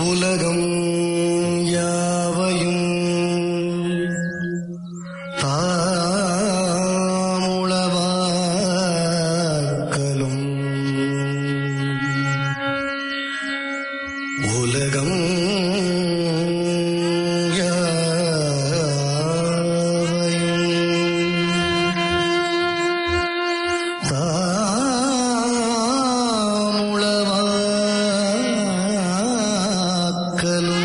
உலகம் யாவையும் தாமுளவாக்கலும் உலகம் யாவையும் தாமுளவாக்கலும்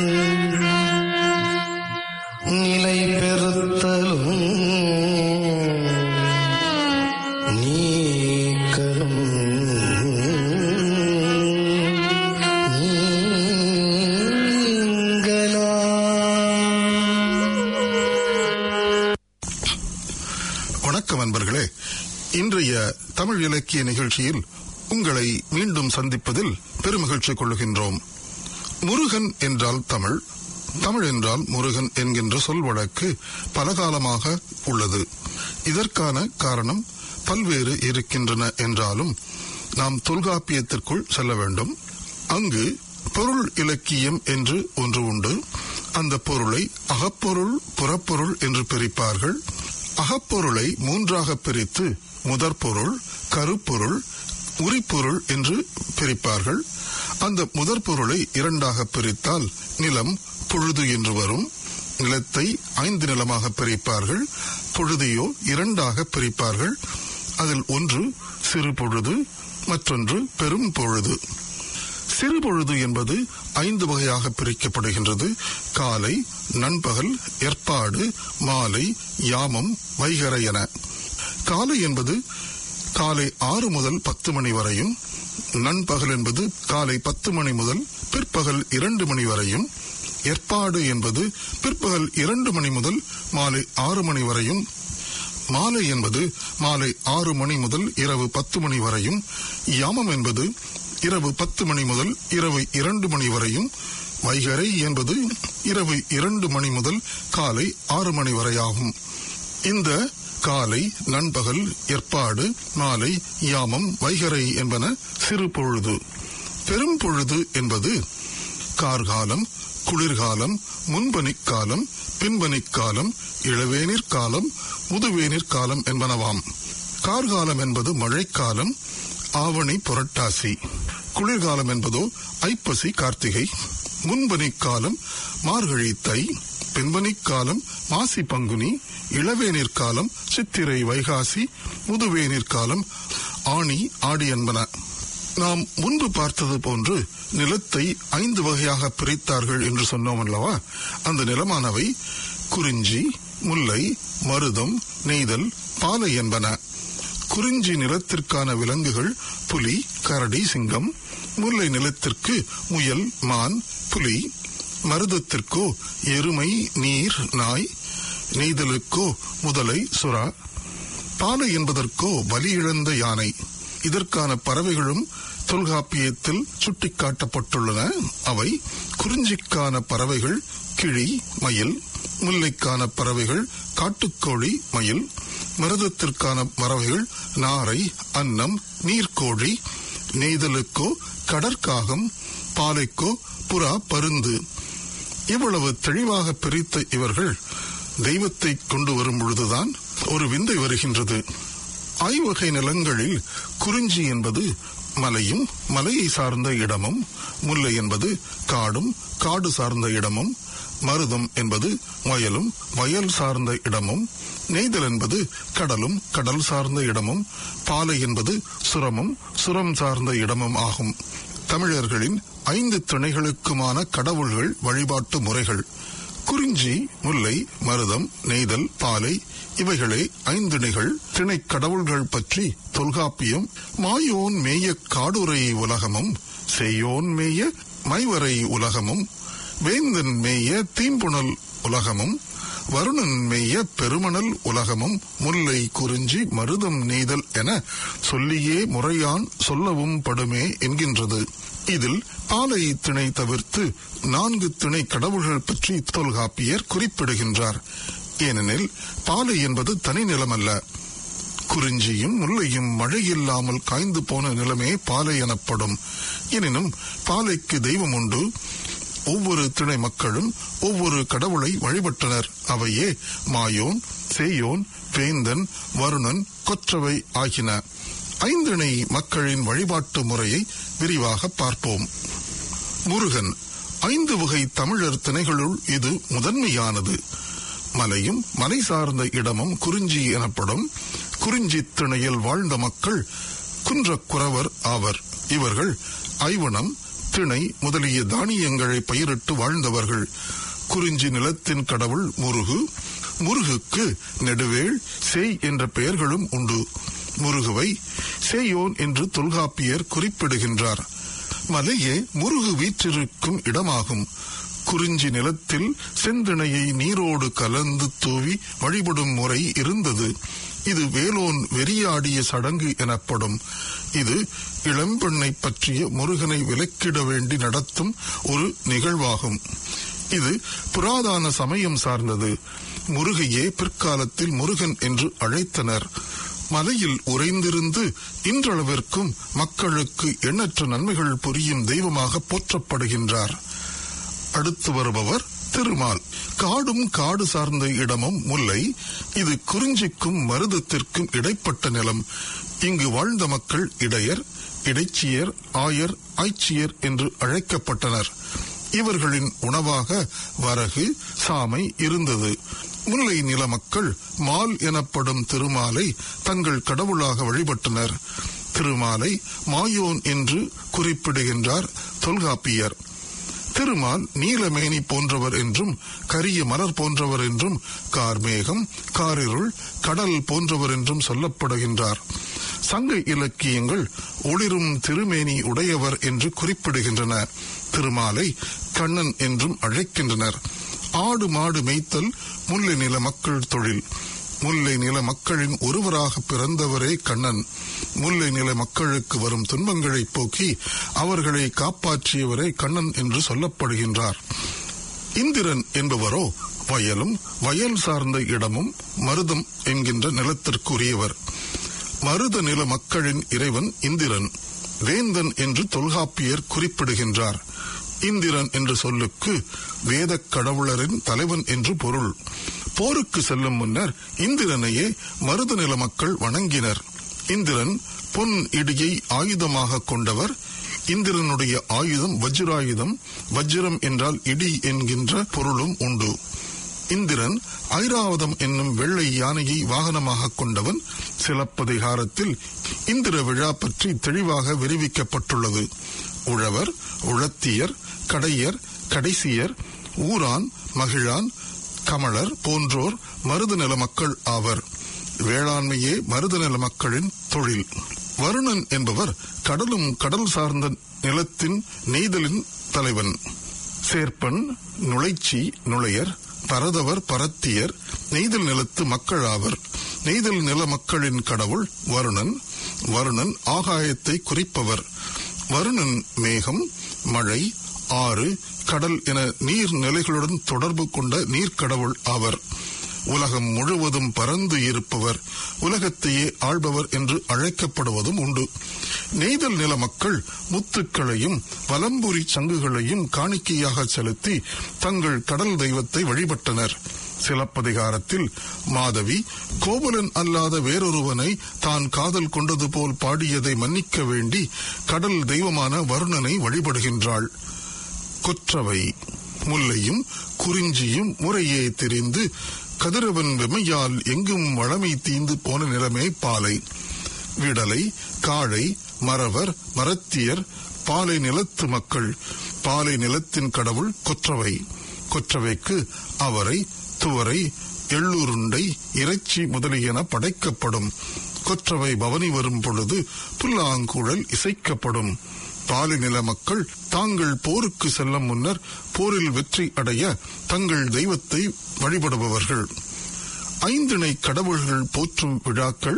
நிலை பெறுத்தலும் நீக்கலும் நீங்களாம் வணக்கம் அன்பர்களே இன்றைய தமிழ் இலக்கிய நிகழ்ச்சியில் உங்களை மீண்டும் சந்திப்பதில் பெருமகிழ்ச்சி கொள்கின்றோம் முருகன் என்றால் தமிழ் தமிழ் என்றால் முருகன் என்கின்ற சொல் வழக்கு பலகாலமாக உள்ளது இதற்கான காரணம் பல்வேறு இருக்கின்றன என்றாலும் நாம் தொல்காப்பியத்திற்குள் செல்ல வேண்டும் அங்கு பொருள் இலக்கியம் என்று ஒன்று உண்டு அந்த பொருளை அகப்பொருள் புறப்பொருள் என்று பிரிப்பார்கள் அகப்பொருளை மூன்றாக பிரித்து முதற்பொருள் கருப்பொருள் உரிப்பொருள் என்று பிரிப்பார்கள் அந்த முதற் பொருளை இரண்டாக பிரித்தால் நிலம் பொழுது என்று வரும் நிலத்தை ஐந்து நிலமாக பிரிப்பார்கள் பொழுதையோ இரண்டாக பிரிப்பார்கள் அதில் ஒன்று சிறு பொழுது மற்றொன்று பெரும் பொழுது சிறு பொழுது என்பது ஐந்து வகையாக பிரிக்கப்படுகின்றது காலை நண்பகல் ஏற்பாடு மாலை யாமம் வைகரை என காலை என்பது காலை ஆறு முதல் பத்து மணி வரையும் நண்பகல் என்பது காலை பத்து மணி முதல் பிற்பகல் இரண்டு மணி வரையும் ஏற்பாடு என்பது பிற்பகல் இரண்டு மணி முதல் மாலை ஆறு மணி வரையும் மாலை என்பது மாலை ஆறு மணி முதல் இரவு பத்து மணி வரையும் யாமம் என்பது இரவு பத்து மணி முதல் இரவு இரண்டு மணி வரையும் வைகரை என்பது இரவு இரண்டு மணி முதல் காலை ஆறு மணி வரையாகும் இந்த காலை நண்பகல் ஏற்பாடு மாலை யாமம் வைகரை என்பன சிறு பொழுது பெரும் பொழுது என்பது கார்காலம் குளிர்காலம் முன்பனிக் காலம் பின்பனிக் காலம் இளவேனிற் காலம் முதுவேனிற் காலம் என்பனவாம் கார்காலம் என்பது மழைக்காலம் ஆவணி புரட்டாசி குளிர்காலம் என்பதோ ஐப்பசி கார்த்திகை முன்பனிக் காலம் மார்கழி தை பின்பனிக் காலம் மாசி பங்குனி இளவேனிற் காலம் சித்திரை வைகாசி முதுவேனிற் காலம் ஆணி ஆடி என்பன நாம் முன்பு பார்த்தது போன்று நிலத்தை ஐந்து வகையாக பிரித்தார்கள் என்று சொன்னோம் அல்லவா அந்த நிலமானவை குறிஞ்சி முல்லை மருதம் நெய்தல் பாலை என்பன குறிஞ்சி நிலத்திற்கான விலங்குகள் புலி கரடி சிங்கம் முல்லை நிலத்திற்கு முயல் மான் புலி மருதத்திற்கோ எருமை நீர் நாய் நெய்தலுக்கோ முதலை சுறா பாலை என்பதற்கோ பலி இழந்த யானை இதற்கான பறவைகளும் தொல்காப்பியத்தில் சுட்டிக்காட்டப்பட்டுள்ளன அவை குறிஞ்சிக்கான பறவைகள் கிளி மயில் முல்லைக்கான பறவைகள் காட்டுக்கோழி மயில் மருதத்திற்கான பறவைகள் நாரை அன்னம் நீர்க்கோழி நெய்தலுக்கோ கடற்காகம் பாலைக்கோ புறா பருந்து இவ்வளவு தெளிவாக பிரித்த இவர்கள் தெய்வத்தை கொண்டு வரும் பொழுதுதான் ஒரு விந்தை வருகின்றது ஐவகை நிலங்களில் குறிஞ்சி என்பது மலையும் மலையை சார்ந்த இடமும் முல்லை என்பது காடும் காடு சார்ந்த இடமும் மருதம் என்பது வயலும் வயல் சார்ந்த இடமும் நெய்தல் என்பது கடலும் கடல் சார்ந்த இடமும் பாலை என்பது சுரமும் சுரம் சார்ந்த இடமும் ஆகும் தமிழர்களின் ஐந்து திணைகளுக்குமான கடவுள்கள் வழிபாட்டு முறைகள் குறிஞ்சி முல்லை மருதம் நெய்தல் பாலை இவைகளே ஐந்திணைகள் திணை கடவுள்கள் பற்றி தொல்காப்பியம் மாயோன் மேய காடுரை உலகமும் செய்யோன் மேய மைவரை உலகமும் வேந்தன் மேய தீம்புணல் உலகமும் வருணன் மேய பெருமணல் உலகமும் முல்லை குறிஞ்சி மருதம் நெய்தல் என சொல்லியே முறையான் சொல்லவும் படுமே என்கின்றது இதில் பாலை திணை தவிர்த்து நான்கு திணை கடவுள்கள் பற்றி தொல்காப்பியர் குறிப்பிடுகின்றார் ஏனெனில் பாலை என்பது தனி நிலம் அல்ல குறிஞ்சியும் முல்லையும் மழையில்லாமல் காய்ந்து போன நிலமே பாலை எனப்படும் எனினும் பாலைக்கு தெய்வம் உண்டு ஒவ்வொரு திணை மக்களும் ஒவ்வொரு கடவுளை வழிபட்டனர் அவையே மாயோன் சேயோன் வேந்தன் வருணன் கொற்றவை ஆகின ஐந்திணை மக்களின் வழிபாட்டு முறையை விரிவாக பார்ப்போம் முருகன் ஐந்து வகை தமிழர் திணைகளுள் இது முதன்மையானது மலையும் மலை சார்ந்த இடமும் குறிஞ்சி எனப்படும் குறிஞ்சி திணையில் வாழ்ந்த மக்கள் குன்றக்குறவர் ஆவர் இவர்கள் ஐவனம் திணை முதலிய தானியங்களை பயிரிட்டு வாழ்ந்தவர்கள் குறிஞ்சி நிலத்தின் கடவுள் முருகு முருகுக்கு நெடுவேள் சேய் என்ற பெயர்களும் உண்டு முருகுவை சேயோன் என்று தொல்காப்பியர் குறிப்பிடுகின்றார் மலையே முருகு வீற்றிருக்கும் இடமாகும் குறிஞ்சி நிலத்தில் செந்திணையை நீரோடு கலந்து தூவி வழிபடும் முறை இருந்தது இது வேலோன் வெறியாடிய சடங்கு எனப்படும் இது இளம்பெண்ணை பற்றிய முருகனை விலக்கிட வேண்டி நடத்தும் ஒரு நிகழ்வாகும் இது புராதான சமயம் சார்ந்தது முருகையே பிற்காலத்தில் முருகன் என்று அழைத்தனர் மலையில் உறைந்திருந்து இன்றளவிற்கும் மக்களுக்கு எண்ணற்ற நன்மைகள் புரியும் தெய்வமாக போற்றப்படுகின்றார் அடுத்து வருபவர் திருமால் காடும் காடு சார்ந்த இடமும் முல்லை இது குறிஞ்சிக்கும் மருதத்திற்கும் இடைப்பட்ட நிலம் இங்கு வாழ்ந்த மக்கள் இடையர் இடைச்சியர் ஆயர் ஆய்ச்சியர் என்று அழைக்கப்பட்டனர் இவர்களின் உணவாக வரகு சாமை இருந்தது முல்லை நில மக்கள் மால் எனப்படும் திருமாலை தங்கள் கடவுளாக வழிபட்டனர் திருமாலை மாயோன் என்று குறிப்பிடுகின்றார் தொல்காப்பியர் திருமால் நீலமேனி போன்றவர் என்றும் கரிய மலர் போன்றவர் என்றும் கார்மேகம் காரிருள் கடல் போன்றவர் என்றும் சொல்லப்படுகின்றார் சங்க இலக்கியங்கள் ஒளிரும் திருமேனி உடையவர் என்று குறிப்பிடுகின்றன திருமாலை கண்ணன் என்றும் அழைக்கின்றனர் ஆடு மாடு மேய்த்தல் முல்லை நில மக்கள் தொழில் முல்லை நில மக்களின் ஒருவராக பிறந்தவரே கண்ணன் முல்லை நில மக்களுக்கு வரும் துன்பங்களை போக்கி அவர்களை காப்பாற்றியவரே கண்ணன் என்று சொல்லப்படுகின்றார் இந்திரன் என்பவரோ வயலும் வயல் சார்ந்த இடமும் மருதம் என்கின்ற நிலத்திற்குரியவர் மருத நில மக்களின் இறைவன் இந்திரன் வேந்தன் என்று தொல்காப்பியர் குறிப்பிடுகின்றார் இந்திரன் என்ற சொல்லுக்கு வேதக் கடவுளரின் தலைவன் என்று பொருள் போருக்கு செல்லும் முன்னர் இந்திரனையே மருத நில மக்கள் வணங்கினர் இந்திரன் பொன் இடியை ஆயுதமாக கொண்டவர் இந்திரனுடைய ஆயுதம் வஜ்ராயுதம் வஜ்ரம் என்றால் இடி என்கின்ற பொருளும் உண்டு இந்திரன் ஐராவதம் என்னும் வெள்ளை யானையை வாகனமாக கொண்டவன் சிலப்பதிகாரத்தில் இந்திர விழா பற்றி தெளிவாக விரிவிக்கப்பட்டுள்ளது உழவர் உழத்தியர் கடையர் கடைசியர் ஊரான் மகிழான் கமலர் போன்றோர் மருத நில மக்கள் ஆவர் வேளாண்மையே மருத நில மக்களின் தொழில் வருணன் என்பவர் கடலும் கடல் சார்ந்த நிலத்தின் நெய்தலின் தலைவன் சேர்ப்பன் நுழைச்சி நுழையர் பரதவர் பரத்தியர் நெய்தல் நிலத்து மக்கள் ஆவர் நெய்தல் நில மக்களின் கடவுள் வருணன் வருணன் ஆகாயத்தை குறிப்பவர் வருணன் மேகம் மழை ஆறு கடல் என நீர் நிலைகளுடன் தொடர்பு கொண்ட நீர்க்கடவுள் ஆவர் உலகம் முழுவதும் பறந்து இருப்பவர் உலகத்தையே ஆள்பவர் என்று அழைக்கப்படுவதும் உண்டு நெய்தல் நில மக்கள் முத்துக்களையும் வலம்புரி சங்குகளையும் காணிக்கையாக செலுத்தி தங்கள் கடல் தெய்வத்தை வழிபட்டனர் சிலப்பதிகாரத்தில் மாதவி கோவலன் அல்லாத வேறொருவனை தான் காதல் கொண்டது போல் பாடியதை மன்னிக்க வேண்டி கடல் தெய்வமான வருணனை வழிபடுகின்றாள் கொற்றவை முல்லையும் குறிஞ்சியும் முறையே தெரிந்து கதிரவன் வெமையால் எங்கும் வளமை தீந்து போன நிலமே பாலை விடலை காழை மறவர் மரத்தியர் பாலை நிலத்து மக்கள் பாலை நிலத்தின் கடவுள் கொற்றவை கொற்றவைக்கு அவரை துவரை எள்ளுருண்டை இறைச்சி முதலியன படைக்கப்படும் கொற்றவை பவனி வரும் பொழுது புல்லாங்குழல் இசைக்கப்படும் பாலிநில மக்கள் தாங்கள் போருக்கு செல்லும் முன்னர் போரில் வெற்றி அடைய தங்கள் தெய்வத்தை வழிபடுபவர்கள் ஐந்திணை கடவுள்கள் போற்றும் விழாக்கள்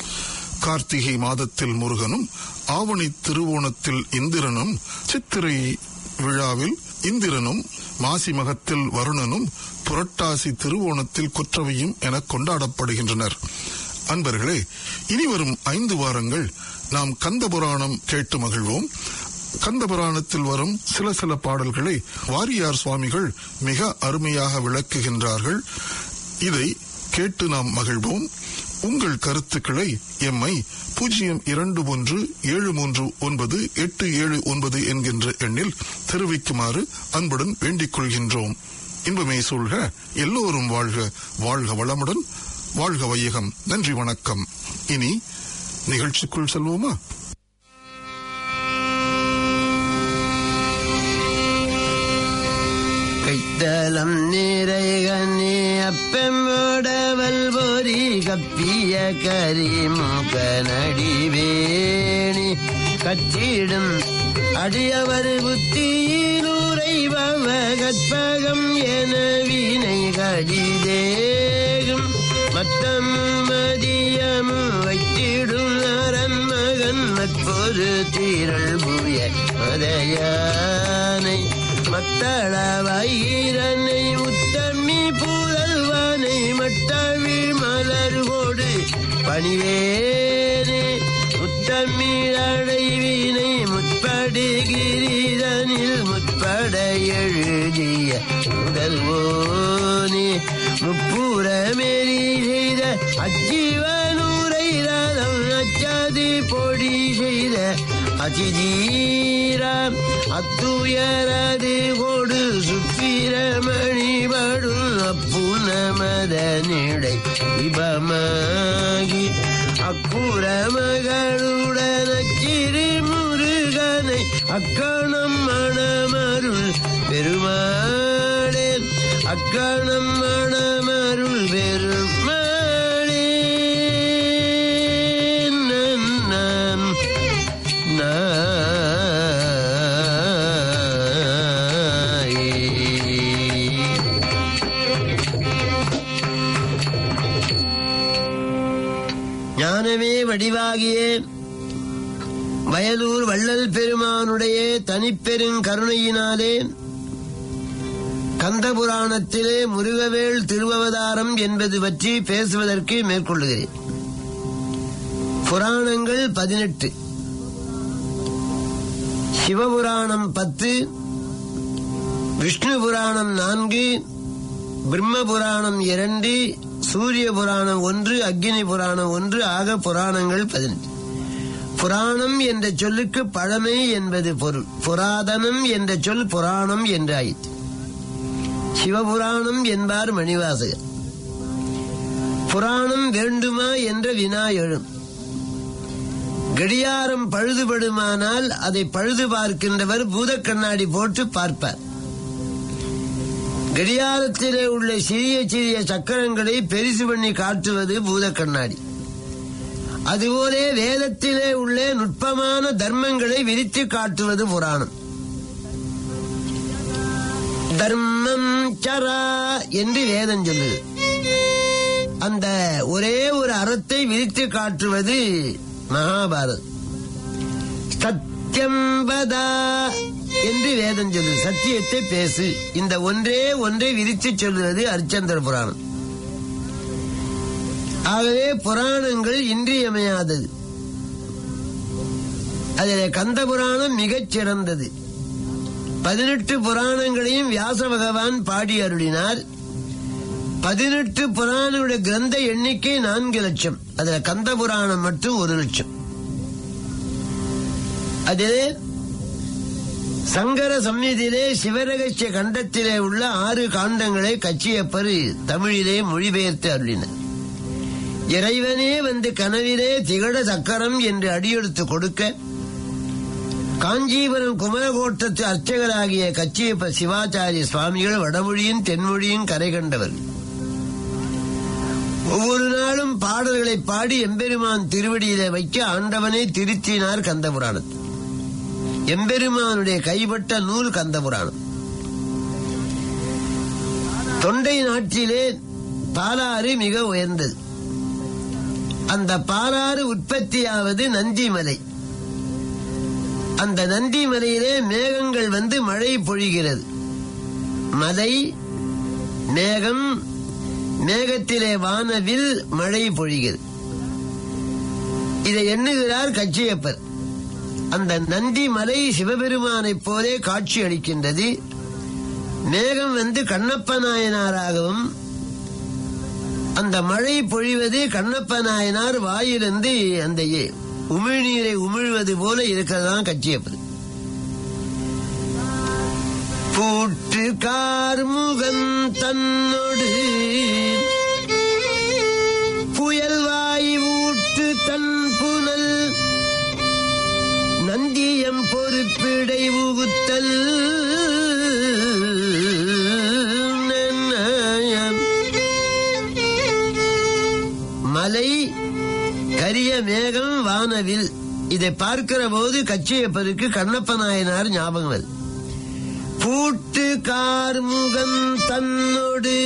கார்த்திகை மாதத்தில் முருகனும் ஆவணி திருவோணத்தில் இந்திரனும் சித்திரை விழாவில் இந்திரனும் மாசி மகத்தில் வருணனும் புரட்டாசி திருவோணத்தில் கொற்றவையும் என கொண்டாடப்படுகின்றனர் அன்பர்களே இனி வரும் ஐந்து வாரங்கள் நாம் கந்த புராணம் கேட்டு மகிழ்வோம் கந்த புராணத்தில் வரும் சில சில பாடல்களை வாரியார் சுவாமிகள் மிக அருமையாக விளக்குகின்றார்கள் இதை கேட்டு நாம் மகிழ்வோம் உங்கள் கருத்துக்களை எம்மை பூஜ்ஜியம் இரண்டு ஒன்று ஏழு மூன்று ஒன்பது எட்டு ஏழு ஒன்பது என்கின்ற எண்ணில் தெரிவிக்குமாறு அன்புடன் வேண்டிக் கொள்கின்றோம் இன்பமே சூழ்க எல்லோரும் வாழ்க வாழ்க வளமுடன் வாழ்க வையகம் நன்றி வணக்கம் இனி நிகழ்ச்சிக்குள் செல்வோமா கைத்தலம் நிறைகனே அப்பெம்போடவல் பொறி கப்பிய கரிமுக நடிவேணி கற்றிடும் அடியவர் புத்தியிலுரைபவ கற்பகம் என வினை கடிதேகும் மத்தம் மதியமும் வைத்திடும் நரன் மகன் மற்பொரு தீரள் புய மதையானை மத்தளவயிரனை முத்தம்மி புதல்வனை மட்டவிழ் மலர்கோடு பணிவேனே முத்தம்மி அடைவினை முற்படுகிறீதனில் முற்பட எழுதிய முதல்வோனே முப்புறமேறி செய்த அஜீவனூரை ரதம் அச்சாதி பொடி செய்த அதிதீரம் அத்துயரது கொடு சுப்பிரமணிபடும் அப்புனமதனிடை இபமாகி அக்குறமகளுடன் அச்சிறு முருகனை அக்கணம் மணமருள் பெருமாளே அக்கணம் மணமருள் பெருமாளே நன்னாம் நாயே ஞானமே வடிவாகிய வயலூர் வள்ளல் பெருமானுடைய தனிப்பெருங் கருணையினாலே கந்த புராணத்திலே முருகவேள் திருவவதாரம் என்பது பற்றி பேசுவதற்கு மேற்கொள்ளுகிறேன் புராணங்கள் பதினெட்டு சிவபுராணம் பத்து விஷ்ணு புராணம் நான்கு பிரம்ம புராணம் இரண்டு சூரிய புராணம் ஒன்று அக்னி புராணம் ஒன்று ஆக புராணங்கள் பதினெட்டு புராணம் என்ற சொல்லுக்கு பழமை என்பது பொருள் புராதனம் என்ற சொல் புராணம் என்று ஆயிற்று சிவபுராணம் என்பார் மணிவாசகர் புராணம் வேண்டுமா என்ற வினா எழும் கடியாரம் பழுதுபடுமானால் அதை பழுது பார்க்கின்றவர் பூதக் கண்ணாடி போட்டு பார்ப்பார் கடியாரத்திலே உள்ள சிறிய சிறிய சக்கரங்களை பெரிசு பண்ணி காட்டுவது பூத கண்ணாடி அதுபோலே வேதத்திலே உள்ள நுட்பமான தர்மங்களை விரித்து காட்டுவது புராணம் தர்மம் சரா என்று வேதம் சொல்லுது அந்த ஒரே ஒரு அறத்தை விரித்து காட்டுவது மகாபாரதம் சத்தியம் வதா என்று வேதம் சொல்லுது சத்தியத்தை பேசு இந்த ஒன்றே ஒன்றை விரித்து சொல்லுவது அரிச்சந்திர புராணம் ஆகவே புராணங்கள் இன்றியமையாதது அதில் கந்த புராணம் மிகச் சிறந்தது பதினெட்டு புராணங்களையும் வியாச பகவான் பாடி அருளினார் பதினெட்டு புராணங்களுடைய கிரந்த எண்ணிக்கை நான்கு லட்சம் அதுல கந்த புராணம் மட்டும் ஒரு லட்சம் அதிலே சங்கர சம்மிதியிலே சிவரகசிய கண்டத்திலே உள்ள ஆறு காண்டங்களை கச்சியப்பர் தமிழிலே மொழிபெயர்த்து அருளினார் இறைவனே வந்து கனவிலே திகழ சக்கரம் என்று அடியெடுத்து கொடுக்க காஞ்சிபுரம் குமரகோட்டத்து அர்ச்சகராகிய கச்சியப்ப சிவாச்சாரிய சுவாமிகள் வடமொழியும் தென்மொழியும் கரை கண்டவர் ஒவ்வொரு நாளும் பாடல்களை பாடி எம்பெருமான் திருவடியிலே வைக்க ஆண்டவனே திருத்தினார் கந்தபுராணத்தில் எம்பெருமானுடைய கைப்பட்ட நூல் கந்தபுராணம் தொண்டை நாட்டிலே பாலாறு மிக உயர்ந்தது அந்த பாலாறு உற்பத்தியாவது நந்திமலை அந்த நந்திமலையிலே மேகங்கள் வந்து மழை பொழிகிறது மலை மேகம் மேகத்திலே வானவில் மழை பொழிகிறது இதை எண்ணுகிறார் கச்சியப்பர் அந்த நந்தி மலை சிவபெருமானைப் போலே காட்சி அளிக்கின்றது மேகம் வந்து கண்ணப்ப நாயனாராகவும் அந்த மழை பொழிவது கண்ணப்ப நாயனார் வாயிலிருந்து அந்த எ- உமிழ்நீரை உமிழ்வது போல இருக்கிறதான் கச்சியப்பது பூட்டு கார்முகன் தன்னொடு புயல் வாய் ஊட்டு தன் புனல் நந்தியம் பொறுப்பிடை உகுத்தல் மலை கரிய மேகம் வானவில் இதை பார்க்கிற போது கச்சியப்பருக்கு கண்ணப்ப நாயனார் ஞாபகம் வருது பூட்டு கார்முகம் தன்னோடு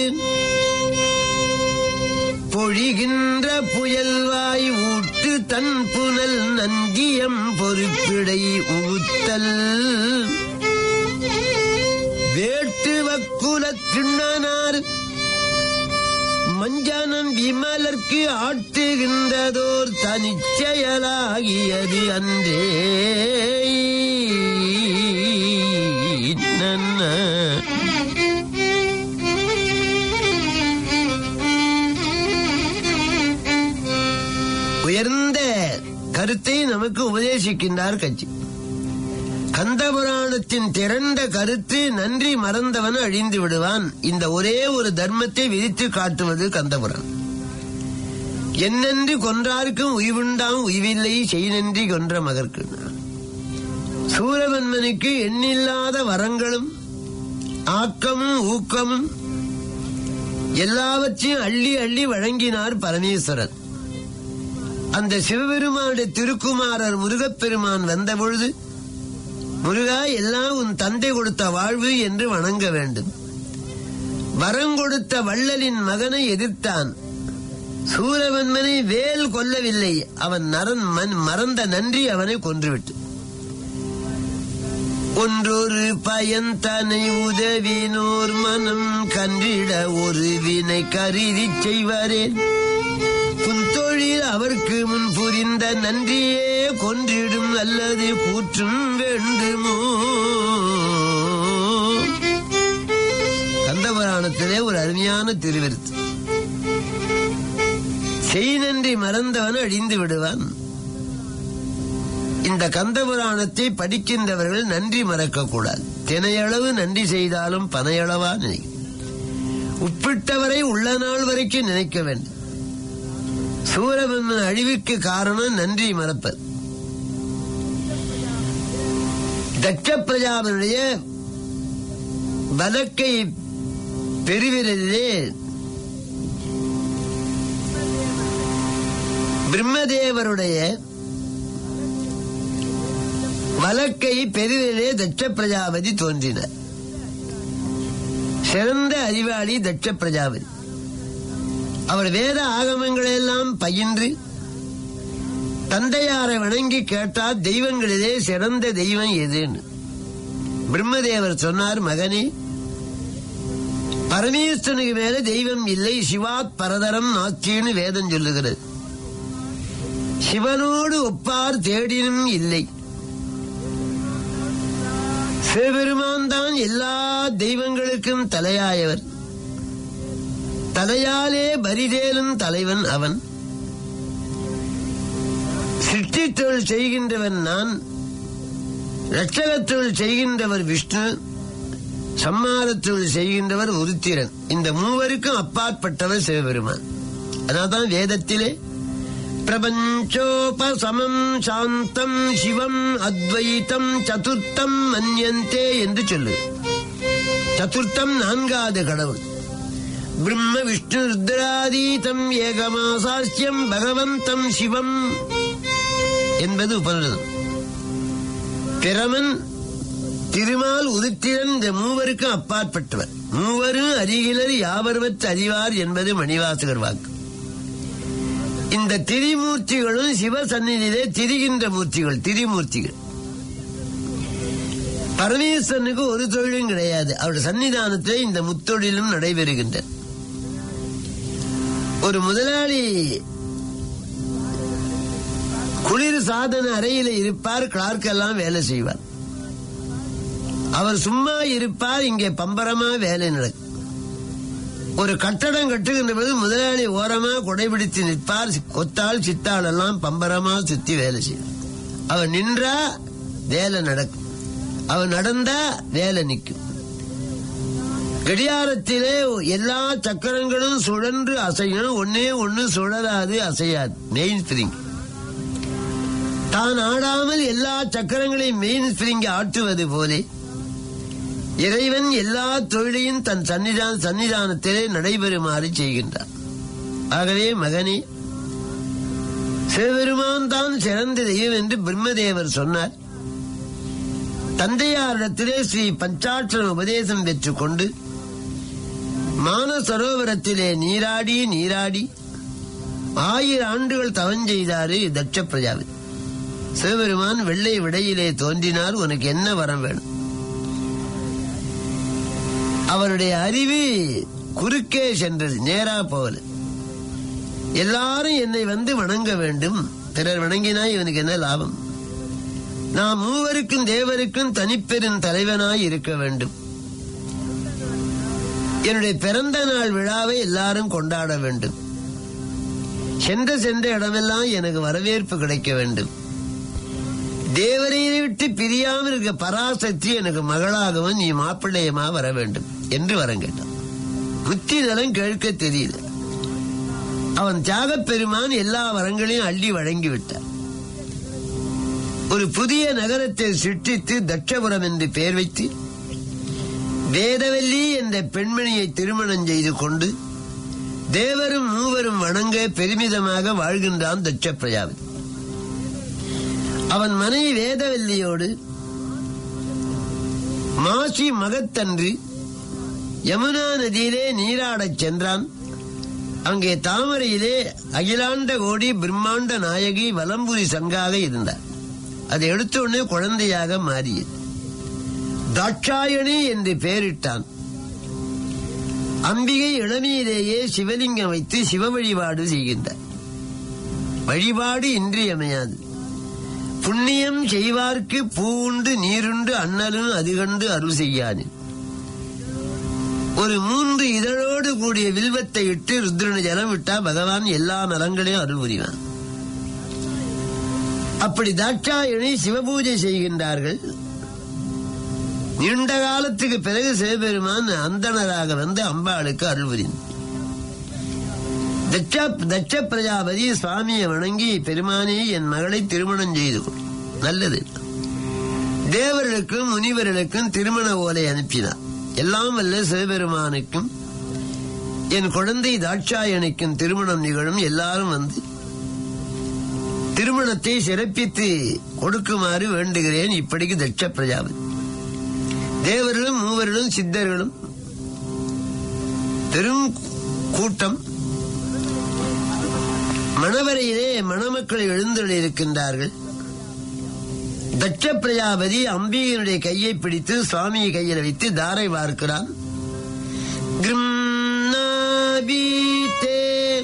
பொழிகின்ற புயல்வாய் ஊட்டு தன் புனல் நந்தியம் பொறுப்பிடை உகுத்தல் வேட்டு வக்குலத் திண்ணனார் மஞ்சானன் விமலர்க்கு ஆட்டுகின்றதோர் தனிச்செயலாகியது அன்றே நன்ன. உயர்ந்த கருத்தை நமக்கு உபதேசிக்கின்றார் கட்சி கந்தபுராணத்தின் திரண்ட கருத்து நன்றி மறந்தவன் அழிந்து விடுவான் இந்த ஒரே ஒரு தர்மத்தை விதித்து காட்டுவது கந்தபுராணம் என்னென்று கொன்றார்க்கும் உய்வுண்டாம் உய்வில்லை செய் நன்றி கொன்ற மகற்கு சூரவன்மனுக்கு எண்ணில்லாத வரங்களும் ஆக்கமும் ஊக்கமும் எல்லாவற்றையும் அள்ளி அள்ளி வழங்கினார் பரமேஸ்வரன் அந்த சிவபெருமானுடைய திருக்குமாரர் முருகப்பெருமான் வந்தபொழுது முருகா எல்லாம் உன் தந்தை கொடுத்த வாழ்வு என்று வணங்க வேண்டும் வரம் கொடுத்த வள்ளலின் மகனை எதிர்த்தான் சூரவன்மனை வேல் கொல்லவில்லை அவன் நரன் மன் மறந்த நன்றி அவனை கொன்றுவிட்டு ஒன்றொரு பயன்தனை உதவினோர் மனம் கன்றிட ஒரு வினை கருதி செய்வாரேன் புன்தொழில் அவர்க்கு முன் புரிந்த நன்றியே கொன்றிடும் அல்லது கூற்றும் வேண்டுமோ கந்தபுராணத்திலே ஒரு அருமையான திருவிருத்து செய் நன்றி மறந்தவன் அழிந்து விடுவான் இந்த கந்தபுராணத்தை படிக்கின்றவர்கள் நன்றி மறக்க கூடாது தினையளவு நன்றி செய்தாலும் பனையளவா நினை உப்பிட்டவரை உள்ள நாள் வரைக்கும் நினைக்க வேண்டும் சூரபன்மன் அழிவுக்கு காரணம் நன்றி மறப்பது தட்ச பிரஜாபனுடைய வழக்கை பெருவிரலிலே பிரம்மதேவருடைய வழக்கை பெருவிலே தட்ச பிரஜாபதி தோன்றினார் சிறந்த அறிவாளி தட்ச பிரஜாபதி அவர் வேத ஆகமங்களை எல்லாம் பயின்று தந்தையாரை வணங்கி கேட்டால் தெய்வங்களிலே சிறந்த தெய்வம் எதுன்னு பிரம்மதேவர் சொன்னார் மகனே பரமேஸ்வரனுக்கு மேல தெய்வம் இல்லை சிவாத் பரதரம் நாச்சின்னு வேதம் சொல்லுகிறது சிவனோடு ஒப்பார் தேடினும் இல்லை சிவபெருமான் தான் எல்லா தெய்வங்களுக்கும் தலையாயவர் தலையாலே பரிதேலும் தலைவன் அவன் சிருஷ்டி தொழில் செய்கின்றவன் நான் ரட்சகத் தொழில் செய்கின்றவர் விஷ்ணு சம்மாரத் தொழில் செய்கின்றவர் உருத்திரன் இந்த மூவருக்கும் அப்பாற்பட்டவர் சிவபெருமான் அதனால்தான் வேதத்திலே பிரபஞ்சோபசமம் சாந்தம் சிவம் அத்வைத்தம் சதுர்த்தம் மன்யந்தே என்று சொல்லு சதுர்த்தம் நான்காவது கடவுள் பிரம்ம விஷ்ணு ருத்ராதீதம் ஏகமாசாஸ்யம் பகவந்தம் சிவம் என்பது உபநிடதம் பிரமன் திருமால் உதித்திரன் இந்த மூவருக்கும் அப்பாற்பட்டவர் மூவரும் அறிகிலர் யாவருவற்று அறிவார் என்பது மணிவாசகர் வாக்கு இந்த திரிமூர்த்திகளும் சிவ சந்நிதியிலே திரிகின்ற மூர்த்திகள் திரிமூர்த்திகள் பரமேஸ்வரனுக்கு ஒரு தொழிலும் கிடையாது அவருடைய சன்னிதானத்திலே இந்த முத்தொழிலும் நடைபெறுகின்றன ஒரு முதலாளி குளிர் சாதன அறையில இருப்பார் கிளார்க் எல்லாம் வேலை செய்வார் அவர் சும்மா இருப்பார் இங்கே பம்பரமா வேலை நடக்கும் ஒரு கட்டடம் கட்டுகின்ற போது முதலாளி ஓரமா குடைபிடித்து நிற்பார் கொத்தாள் சித்தாள் எல்லாம் பம்பரமா சுத்தி வேலை செய்வார் அவர் நின்றா வேலை நடக்கும் அவர் நடந்தா வேலை நிற்கும் கடியாரத்திலே எல்லா சக்கரங்களும் சுழன்று அசையும் ஒன்னே ஒண்ணு சுழலாது அசையாது மெயின் ஸ்பிரிங் தான் ஆடாமல் எல்லா சக்கரங்களையும் மெயின் ஸ்பிரிங் ஆட்டுவது போலே இறைவன் எல்லா தொழிலையும் தன் சன்னிதான சன்னிதானத்திலே நடைபெறுமாறு செய்கின்றார் ஆகவே மகனே சிவபெருமான் தான் சிறந்த தெய்வம் என்று பிரம்மதேவர் சொன்னார் தந்தையாரிடத்திலே ஸ்ரீ பஞ்சாட்சர உபதேசம் பெற்றுக் கொண்டு மானசரோவரத்திலே நீராடி நீராடி ஆயிரம் ஆண்டுகள் தவம் செய்தாரு தட்ச பிரஜாபதி சிவபெருமான் வெள்ளை விடையிலே தோன்றினார் உனக்கு என்ன வரம் வேணும் அவருடைய அறிவு குறுக்கே சென்றது நேரா போகல எல்லாரும் என்னை வந்து வணங்க வேண்டும் பிறர் வணங்கினா இவனுக்கு என்ன லாபம் நாம் மூவருக்கும் தேவருக்கும் தனிப்பெரும் தலைவனாய் இருக்க வேண்டும் என்னுடைய பிறந்த நாள் விழாவை எல்லாரும் கொண்டாட வேண்டும் சென்ற சென்ற இடமெல்லாம் எனக்கு வரவேற்பு கிடைக்க வேண்டும் தேவரை விட்டு பிரியாமல் இருக்க பராசக்தி எனக்கு மகளாகவும் நீ மாப்பிள்ளையமா வர வேண்டும் என்று வரம் கேட்டான் புத்தி நலம் கேட்க தெரியல அவன் தியாகப் பெருமான் எல்லா வரங்களையும் அள்ளி வழங்கி விட்டார் ஒரு புதிய நகரத்தை சிருஷ்டித்து தட்சபுரம் என்று பெயர் வைத்து வேதவல்லி என்ற பெண்மணியை திருமணம் செய்து கொண்டு தேவரும் மூவரும் வணங்க பெருமிதமாக வாழ்கின்றான் தட்ச பிரஜாபதி அவன் மனைவி வேதவல்லியோடு மாசி மகத்தன்று யமுனா நதியிலே நீராடச் சென்றான் அங்கே தாமரையிலே அகிலாண்ட கோடி பிரம்மாண்ட நாயகி வலம்புரி சங்காக இருந்தார் அதை எடுத்த உடனே குழந்தையாக மாறியது தாட்சாயணி என்று பெயரிட்டான் அம்பிகை இளமையிலேயே சிவலிங்கம் வைத்து சிவ வழிபாடு செய்கின்றார் வழிபாடு இன்றியமையாது புண்ணியம் செய்வார்க்கு பூவுண்டு நீருண்டு அண்ணலும் அதுகண்டு அருள் செய்யானே ஒரு மூன்று இதழோடு கூடிய வில்வத்தை இட்டு ருத்ரன ஜலம் விட்டா பகவான் எல்லா நலங்களையும் அருள் புரிவான் அப்படி தாட்சாயணி சிவபூஜை செய்கின்றார்கள் நீண்ட காலத்துக்கு பிறகு சிவபெருமான் அந்தணராக வந்து அம்பாளுக்கு அருள் புரிந்தார் தட்ச தட்ச பிரஜாபதி சுவாமியை வணங்கி பெருமானே என் மகளை திருமணம் செய்து கொள் நல்லது தேவர்களுக்கும் முனிவர்களுக்கும் திருமண ஓலை அனுப்பினார் எல்லாம் வல்ல சிவபெருமானுக்கும் என் குழந்தை தாட்சாயணிக்கும் திருமணம் நிகழும் எல்லாரும் வந்து திருமணத்தை சிறப்பித்து கொடுக்குமாறு வேண்டுகிறேன் இப்படிக்கு தட்ச பிரஜாபதி தேவர்களும் மூவர்களும் சித்தர்களும் பெரும் கூட்டம் மணவரையிலே மணமக்கள் எழுந்தருளி இருக்கின்றார்கள் தட்ச பிரஜாபதி அம்பிகையினுடைய கையை பிடித்து சுவாமியை கையில் வைத்து தாரை வார்க்கிறான் கிரும்னாபீதே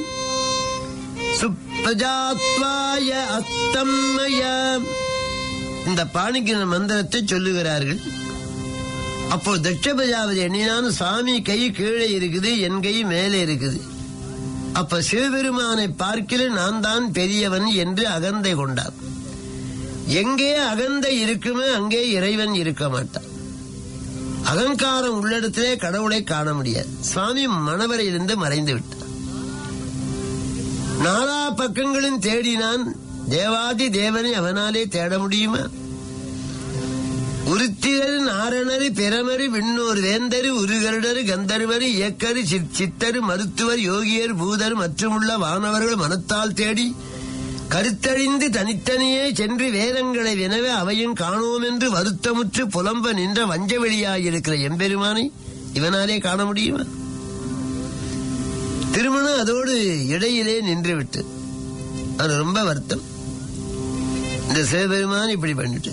சுப்ரஜாத்வாய அஸ்தம்மய இந்த பாணிக்கிற மந்திரத்தை சொல்லுகிறார்கள் அப்போ தட்ச பிரஜாபதி எண்ணினான் சாமி கை கீழே இருக்குது என் கை மேலே இருக்குது அப்ப சிவபெருமானை பார்க்கில நான் தான் பெரியவன் என்று அகந்தை கொண்டார் எங்கே அகந்தை இருக்குமே அங்கே இறைவன் இருக்க மாட்டான் அகங்காரம் உள்ளிடத்திலே கடவுளை காண முடியாது சுவாமி மணவரையிலிருந்து மறைந்து விட்டார் நாலா பக்கங்களும் தேடினான் தேவாதி தேவனை அவனாலே தேட முடியுமா உருத்திரர் நாரணரு பிறமரு விண்ணோர் வேந்தரு உருகருடரு கந்தர்வரு இயக்கரு சித்- சித்தரு மருத்துவர் யோகியர் பூதர் மற்றுமுள்ள வானவர்கள் மனத்தால் தேடி கருத்தழிந்து தனித்தனியே சென்று வேதங்களை வினவே அவையும் காணோம் என்று வருத்தமுற்று புலம்ப நின்ற வஞ்சவெளியாயிருக்கிற எம்பெருமானை இவனாலே காண முடியுமா திருமணம் அதோடு இடையிலே நின்றுவிட்டு அது ரொம்ப வருத்தம் இந்த சிவபெருமான் இப்படி பண்ணிட்டு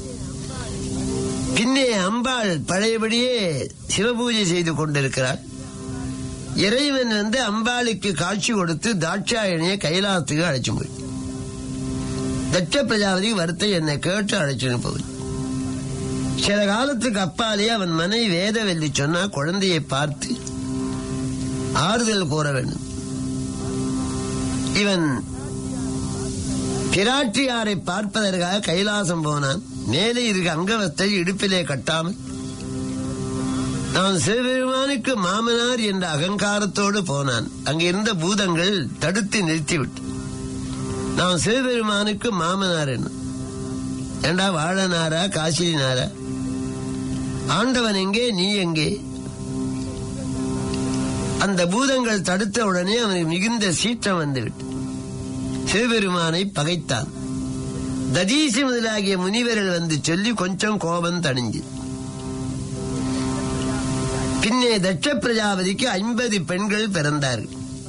பின்னே அம்பாள் பழையபடியே சிவபூஜை செய்து கொண்டிருக்கிறார் இறைவன் வந்து அம்பாளுக்கு காட்சி கொடுத்து தாட்சாயணியை கைலாசத்துக்கு அழைச்சு போய் தட்ச பிரஜாபதி வருத்தம் என்னை கேட்டு அழைச்சுன்னு போகுது சில காலத்துக்கு அப்பாலே அவன் மனைவி வேதவெல்லி சொன்னா குழந்தையை பார்த்து ஆறுதல் கூற வேண்டும் இவன் பிராட்டியாரை பார்ப்பதற்காக கைலாசம் போனான் மேலே இருக்க அங்கவஸ்தை இடுப்பிலே கட்டாமல் நான் சிவபெருமானுக்கு மாமனார் என்ற அகங்காரத்தோடு போனான் அங்கே இருந்த பூதங்கள் தடுத்து நிறுத்திவிட்டு நான் சிவபெருமானுக்கு மாமனார் என்ன ஏண்டா வாழனாரா காசினாரா ஆண்டவன் எங்கே நீ எங்கே அந்த பூதங்கள் தடுத்த உடனே அவனுக்கு மிகுந்த சீற்றம் வந்துவிட்டு சிவபெருமானை பகைத்தான் ததீசி முதலாகிய முனிவர்கள் வந்து சொல்லி கொஞ்சம் கோபம் தணிஞ்சு பின்னே தட்ச பிரஜாபதிக்கு ஐம்பது பெண்கள் பிறந்தார்கள்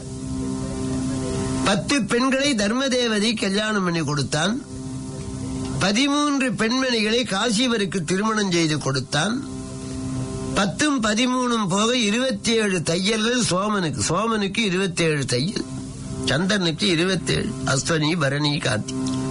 பத்து பெண்களை தர்மதேவதி கல்யாணம் பண்ணி கொடுத்தான் பதிமூன்று பெண்மணிகளை காசிவருக்கு திருமணம் செய்து கொடுத்தான் பத்தும் பதிமூணும் போக இருபத்தி ஏழு தையல்கள் சோமனுக்கு சோமனுக்கு இருபத்தி ஏழு தையல் சந்திரனுக்கு இருபத்தி ஏழு அஸ்வனி பரணி கார்த்தி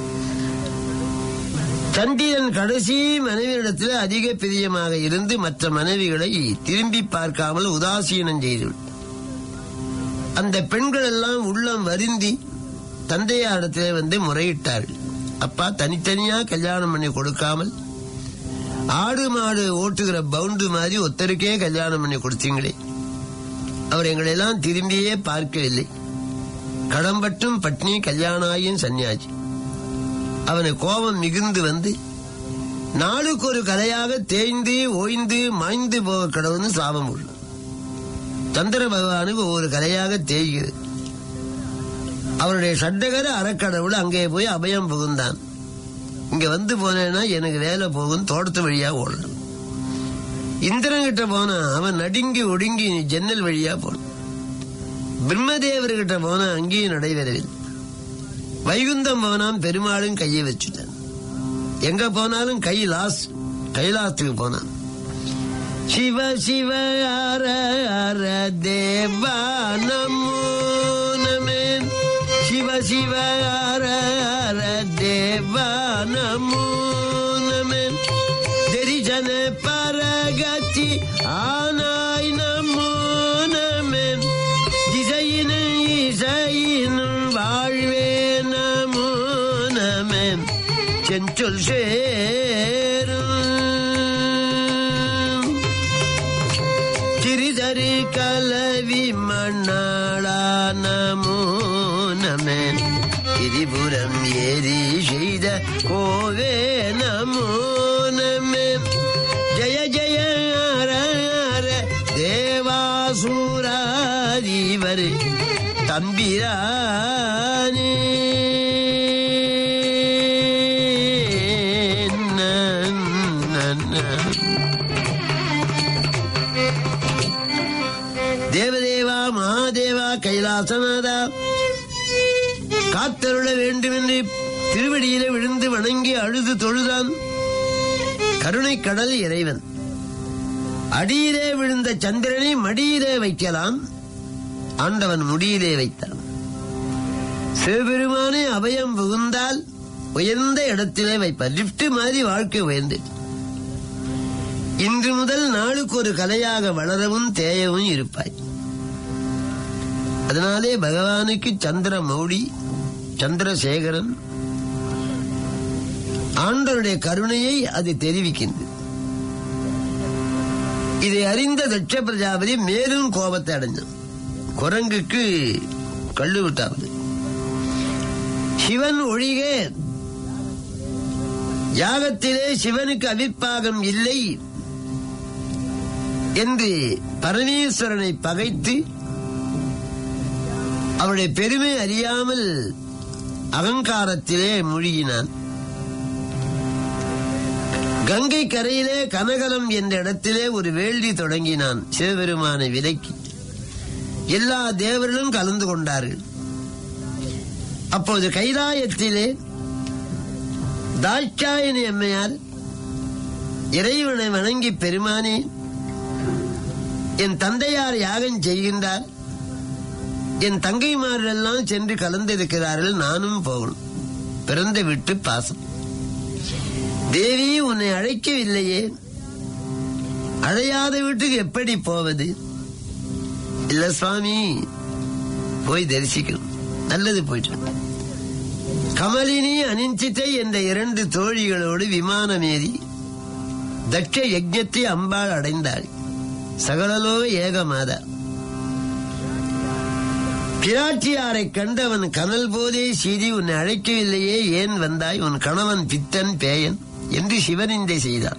சந்திரன் கடைசி மனைவியிடத்தில் அதிக பிரியமாக இருந்து மற்ற மனைவிகளை திரும்பி பார்க்காமல் உதாசீனம் செய்துவிட்டார் அந்த பெண்கள் எல்லாம் உள்ளம் வருந்தி தந்தையாரிடத்திலே வந்து முறையிட்டார்கள் அப்பா தனித்தனியா கல்யாணம் பண்ணி கொடுக்காமல் ஆடு மாடு ஓட்டுகிற பவுண்டு மாதிரி ஒத்தருக்கே கல்யாணம் பண்ணி கொடுத்தீங்களே அவர் எங்களை எல்லாம் திரும்பியே பார்க்கவில்லை கடம்பட்டும் பட்னி கல்யாணாயும் சன்னியாசி அவனை கோபம் மிகுந்து வந்து நாளுக்கு ஒரு கலையாக தேய்ந்து ஓய்ந்து மாய்ந்து போக கடவுள்னு சாபம் உள்ள சந்திர பகவானுக்கு ஒவ்வொரு கலையாக தேய்கிறது அவருடைய சட்டகர அறக்கடவுள் அங்கே போய் அபயம் புகுந்தான் இங்க வந்து போனேன்னா எனக்கு வேலை போகும் தோட்டத்து வழியா ஓடலாம் இந்திரன் கிட்ட போனா அவன் நடுங்கி ஒடுங்கி ஜன்னல் வழியா போனான் பிரம்மதேவர்கிட்ட போனா அங்கேயும் நடைபெறவில்லை வைகுந்தம் போனான் பெருமாளும் கையை வச்சுட்டான் எங்க போனாலும் கைலாஸ் கைலாசத்துக்கு போனான் சிவ சிவ அர அர தேவா நமோ நமே சிவ சிவ அர அர தேவா நமோ நமே தெரிஜன பரகதி ஆனாய் நமோ நமே திசையினும் இசையினும் வாழ்வே நமோ நமே செஞ்சொல் சேரும் திரிதரி கலவி மண்ணாளா நமோ நமே திரிபுரம் ஏறி செய்த கோவே நமோ நமே ஜய ஜய ஹர ஹர தேவாசுராதிவர் தம்பிரானே தேவதேவா மகாதேவா கைலாசநாதா காத்தருள வேண்டும் என்று திருவடியிலே விழுந்து வணங்கி அழுது தொழுதான் கருணை கடல் இறைவன் அடியிலே விழுந்த சந்திரனை மடியிலே வைக்கலாம் ஆண்டவன் முடியிலே வைத்தான் சிவபெருமானே அபயம் புகுந்தால் உயர்ந்த இடத்திலே வைப்பார் லிப்ட் மாதிரி வாழ்க்கை உயர்ந்தது இன்று முதல் நாளுக்கு ஒரு கலையாக வளரவும் தேயவும் இருப்பாய் அதனாலே பகவானுக்கு சந்திர மௌடி சந்திரசேகரன் ஆண்டவருடைய கருணையை அது தெரிவிக்கின்றது இதை அறிந்த தட்ச பிரஜாபதி மேலும் கோபத்தை அடைஞ்சான் குரங்குக்கு கள்ளு விட்டாவது சிவன் ஒழிக யாகத்திலே சிவனுக்கு அவிப்பாகம் இல்லை என்று பரமேஸ்வரனை பகைத்து அவருடைய பெருமை அறியாமல் அகங்காரத்திலே மூழ்கினான் கங்கை கரையிலே கனகலம் என்ற இடத்திலே ஒரு வேள்வி தொடங்கினான் சிவபெருமானை விலக்கி எல்லா தேவர்களும் கலந்து கொண்டார்கள் அப்போது கைலாயத்திலே தாட்சாயணி அம்மையார் இறைவனை வணங்கி பெருமானே என் தந்தையார் யாகம் செய்கின்றார் என் தங்கைமாரெல்லாம் சென்று கலந்திருக்கிறார்கள் நானும் போகணும் பிறந்த வீட்டு பாசம் தேவி உன்னை அழைக்கவில்லையே அழையாத வீட்டுக்கு எப்படி போவது இல்ல சுவாமி போய் தரிசிக்கணும் நல்லது போயிட்டு வா. கமலினி அனிஞ்சித்தை என்ற இரண்டு தோழிகளோடு விமானம் ஏறி தட்ச யஜ்ஞத்தை அம்பாள் அடைந்தாள் சகலலோ ஏகமாதா பிராட்டியாரை கண்டவன் கனல் போதே சீதி உன்னை அழைக்கவில்லையே ஏன் வந்தாய் உன் கணவன் பித்தன் பேயன் என்று சிவனிந்தை செய்தான்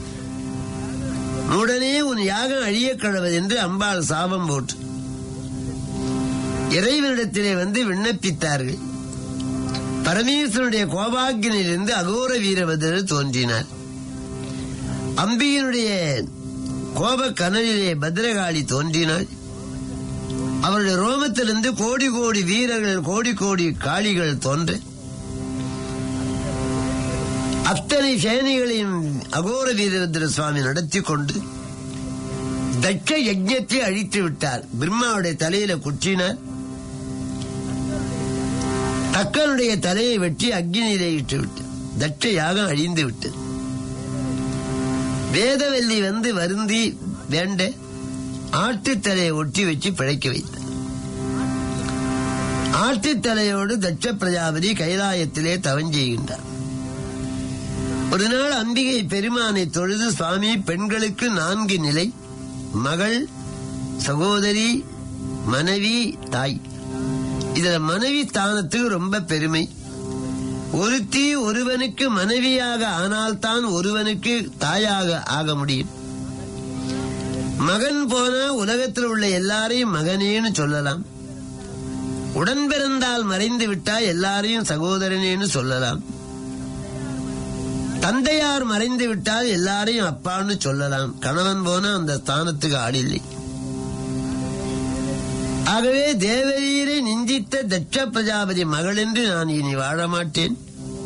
உடனே உன் யாகம் அழியக் கடவது என்று அம்பாள் சாபம் போட்டு இறைவனிடத்திலே வந்து விண்ணப்பித்தார்கள் பரமேஸ்வரனுடைய கோபாக்கினிலிருந்து அகோர வீரபதர் தோன்றினார் அம்பியினுடைய கோப கனலிலே பத்ரகாளி தோன்றினாள் அவருடைய ரோமத்திலிருந்து கோடி கோடி வீரர்கள் கோடி கோடி காளிகள் தோன்ற அத்தனை சேனைகளையும் அகோர வீரபத்ர சுவாமி நடத்தி கொண்டு தட்ச யஜ்ஞத்தை அழித்து விட்டார் பிரம்மாவுடைய தலையில குற்றினார் தக்கனுடைய தலையை வெட்டி அக்னியிலே இட்டு விட்டார் தட்ச யாகம் அழிந்து விட்டது வேதவல்லி வந்து வருந்தி வேண்ட ஆட்டுத்தலையை ஒட்டி வச்சு பிழைக்க வைத்தார் ஆட்டுத்தலையோடு தட்ச பிரஜாபதி கைலாயத்திலே தவஞ்செய்கின்றார் ஒரு நாள் அம்பிகை பெருமானை தொழுது சுவாமி பெண்களுக்கு நான்கு நிலை மகள் சகோதரி மனைவி தாய் இதுல மனைவி ஸ்தானத்துக்கு ரொம்ப பெருமை ஒருத்தி ஒருவனுக்கு மனைவியாக ஆனால்தான் ஒருவனுக்கு தாயாக ஆக முடியும் மகன் போனா உலகத்தில் உள்ள எல்லாரையும் மகனேன்னு சொல்லலாம் உடன் பிறந்தால் மறைந்து விட்டா எல்லாரையும் சகோதரனேன்னு சொல்லலாம் தந்தையார் மறைந்து விட்டால் எல்லாரையும் அப்பான்னு சொல்லலாம் கணவன் போனா அந்த ஸ்தானத்துக்கு ஆடில்லை ஆகவே தேவரீரை நிந்தித்த தட்ச பிரஜாபதி மகள் என்று நான் இனி வாழ மாட்டேன்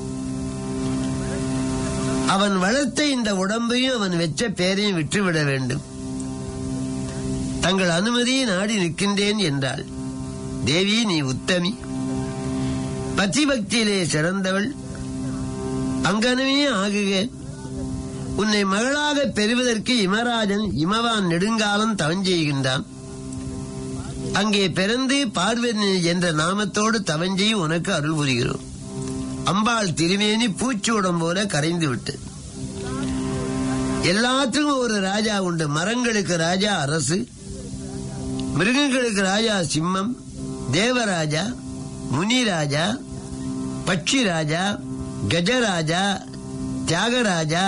அவன் வளர்த்த இந்த உடம்பையும் அவன் வெச்ச பேரையும் விட்டுவிட வேண்டும் தங்கள் அனுமதியை நாடி நிற்கின்றேன் என்றாள் தேவி நீ உத்தமி பத்தி பக்தியிலே சிறந்தவள் அங்கனமே ஆகுக உன்னை மகளாக பெறுவதற்கு இமராஜன் இமவான் நெடுங்காலம் தவஞ்செய்கின்றான் அங்கே பிறந்து பார்வதி என்ற நாமத்தோடு தவஞ்செய் உனக்கு அருள் புரிகிறோம் அம்பாள் திருமேனி பூச்சூடம் போல கரைந்து விட்டு எல்லாத்துக்கும் ஒரு ராஜா உண்டு மரங்களுக்கு ராஜா அரசு மிருகங்களுக்கு ராஜா சிம்மம் தேவராஜா முனிராஜா பட்சி ராஜா கஜராஜா தியாகராஜா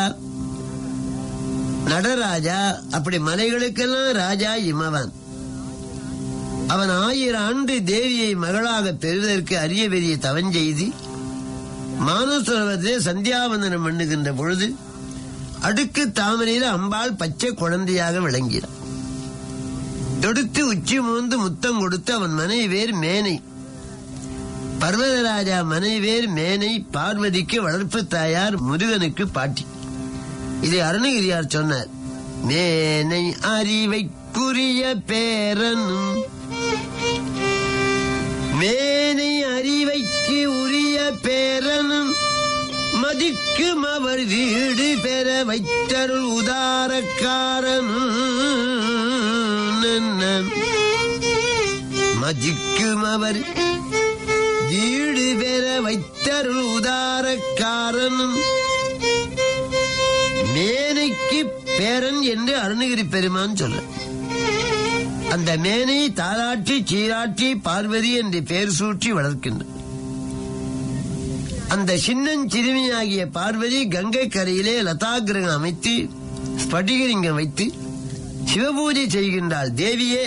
நடராஜா அப்படி மலைகளுக்கெல்லாம் ராஜா இமவன் அவன் ஆயிரம் ஆண்டு தேவியை மகளாக பெறுவதற்கு அரிய பெரிய தவஞ்செய்தி மானசரோவரத்திலே சந்தியாவந்தனம் பண்ணுகின்ற பொழுது அடுக்கு தாமரையில் அம்பாள் பச்சை குழந்தையாக விளங்கினார் தொடுத்து உச்சி மூந்து முத்தம் கொடுத்து அவன் மனைவி வேர் மேனை பர்வதராஜா மனைவி வேர் மேனை பார்வதிக்கு வளர்ப்பு தாயார் முருகனுக்கு பாட்டி இதை அருணகிரியார் சொன்னார் மேனை அறிவைக்குரிய பேரனும் மேனை அறிவைக்கு உரிய பேரனும் மதிக்கும் அவர் வீடு பெற வைத்தருள் உதாரக்காரனும் மதிக்கும் அவர் வீடு பெற வைத்தருள் உதாரக்காரனும் மேனைக்கு பேரன் என்று அருணகிரி பெருமான் சொல்ற அந்த மேனை தாளாட்டி சீராட்டி பார்வதி என்று பெயர் சூட்டி வளர்க்கின்றது அந்த சின்னஞ்சிறுமியாகிய பார்வதி கங்கை கரையிலே லதாகிரகம் அமைத்து ஸ்படிகலிங்கம் வைத்து சிவபூஜை செய்கின்றாள் தேவியே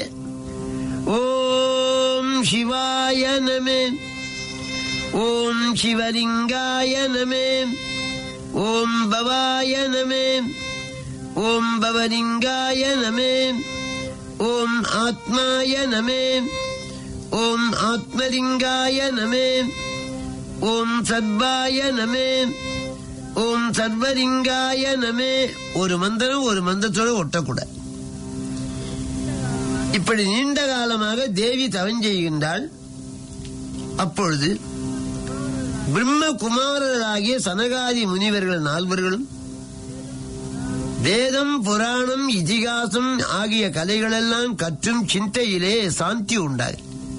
ஓம் சிவாய நமே ஓம் சிவலிங்காய நமே ஓம் பவாய நமே ஓம் பவலிங்காய நமே ஓம் ஆத்மாய நமே ஓம் ஆத்மலிங்காய நமே ஓம் சர்வாய நமே ஓம் சர்வலிங்காய நமே ஒரு மந்திரம் ஒரு மந்திரத்தோட ஒட்டக்கூடாது இப்படி நீண்ட காலமாக தேவி தவஞ்செய்கின்றாள் அப்பொழுது பிரம்ம குமாரர்களாகிய சனகாதி முனிவர்கள் நால்வர்களும் வேதம் புராணம் இதிகாசம் ஆகிய கலைகளெல்லாம் கற்றும் சிந்தையிலே சாந்தி உண்டாய்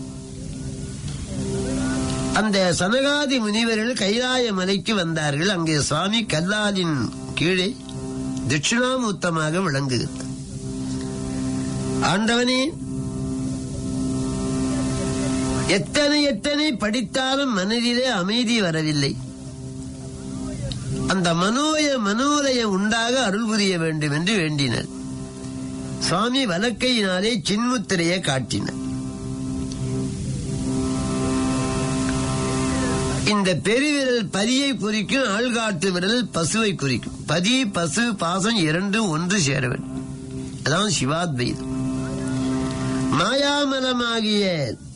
அந்த சனகாதி முனிவர்கள் கைலாய மலைக்கு வந்தார்கள் அங்கே சுவாமி கல்லாலின் கீழே தட்சிணாமூர்த்தமாக விளங்குகிறது ஆண்டவனே எத்தனை எத்தனை படித்தாலும் மனதிலே அமைதி வரவில்லை அந்த மனோய மனோலயம் உண்டாக அருள் புரிய வேண்டும் என்று வேண்டினர் சுவாமி வலக்கையினாலே சின்முத்திரையை காட்டினார் இந்த பெருவிரல் பதியை குறிக்கும் ஆள்காட்டு விரல் பசுவை குறிக்கும் பதி பசு பாசம் இரண்டும் ஒன்று சேரவன் அதான் சிவாத்வைதம் மாயாமலமாகிய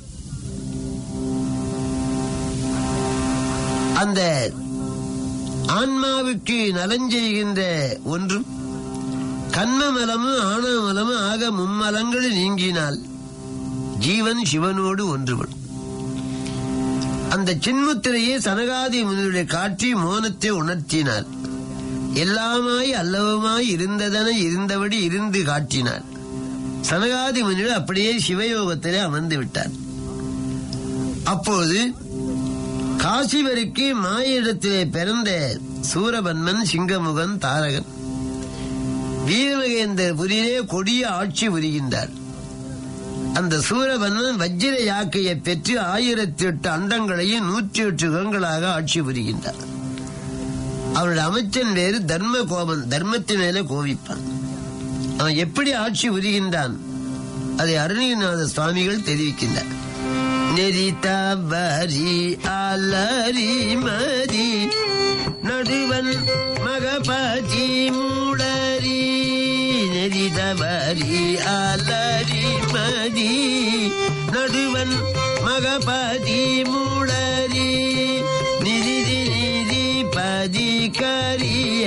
அந்த ஆன்மாவுக்கு நலஞ்செய்கின்ற ஒன்றும் கண்மமலமும் ஆணவமலமும் ஆக மும்மலங்கள் நீங்கினால் ஜீவன் சிவனோடு ஒன்றுபடும் அந்த சின்முத்திரையை சனகாதி முனிவருடைய காட்சி மோனத்தை உணர்த்தினார் எல்லாமாய் அல்லவுமாய் இருந்ததென இருந்தபடி இருந்து காட்டினார் சனகாதி முனிவர் அப்படியே சிவயோகத்திலே அமர்ந்து விட்டார் அப்போது காசிவருக்கு மாயிடத்திலே பிறந்த சூரபன்மன் சிங்கமுகன் தாரகன் வீரமகேந்திரபுரியிலே கொடிய ஆட்சி புரிகின்றார் அந்த சூரபன்மன் வஜ்ர யாக்கையை பெற்று ஆயிரத்தி எட்டு அண்டங்களையும் நூற்றி எட்டு யுகங்களாக ஆட்சி புரிகின்றார் அவருடைய அமைச்சன் வேறு தர்ம கோபன் தர்மத்தின் மேல கோவிப்பான் அவன் எப்படி ஆட்சி புரிகின்றான் அதை அருணகிரிநாத சுவாமிகள் தெரிவிக்கின்றார் நெறி தவறி அலறி மதி நடுவன் மகபதி மூடரி நெறி தவறி அலறி மதி நடுவன் மகபதி மூடரி நிதி நிதி பதி கரிய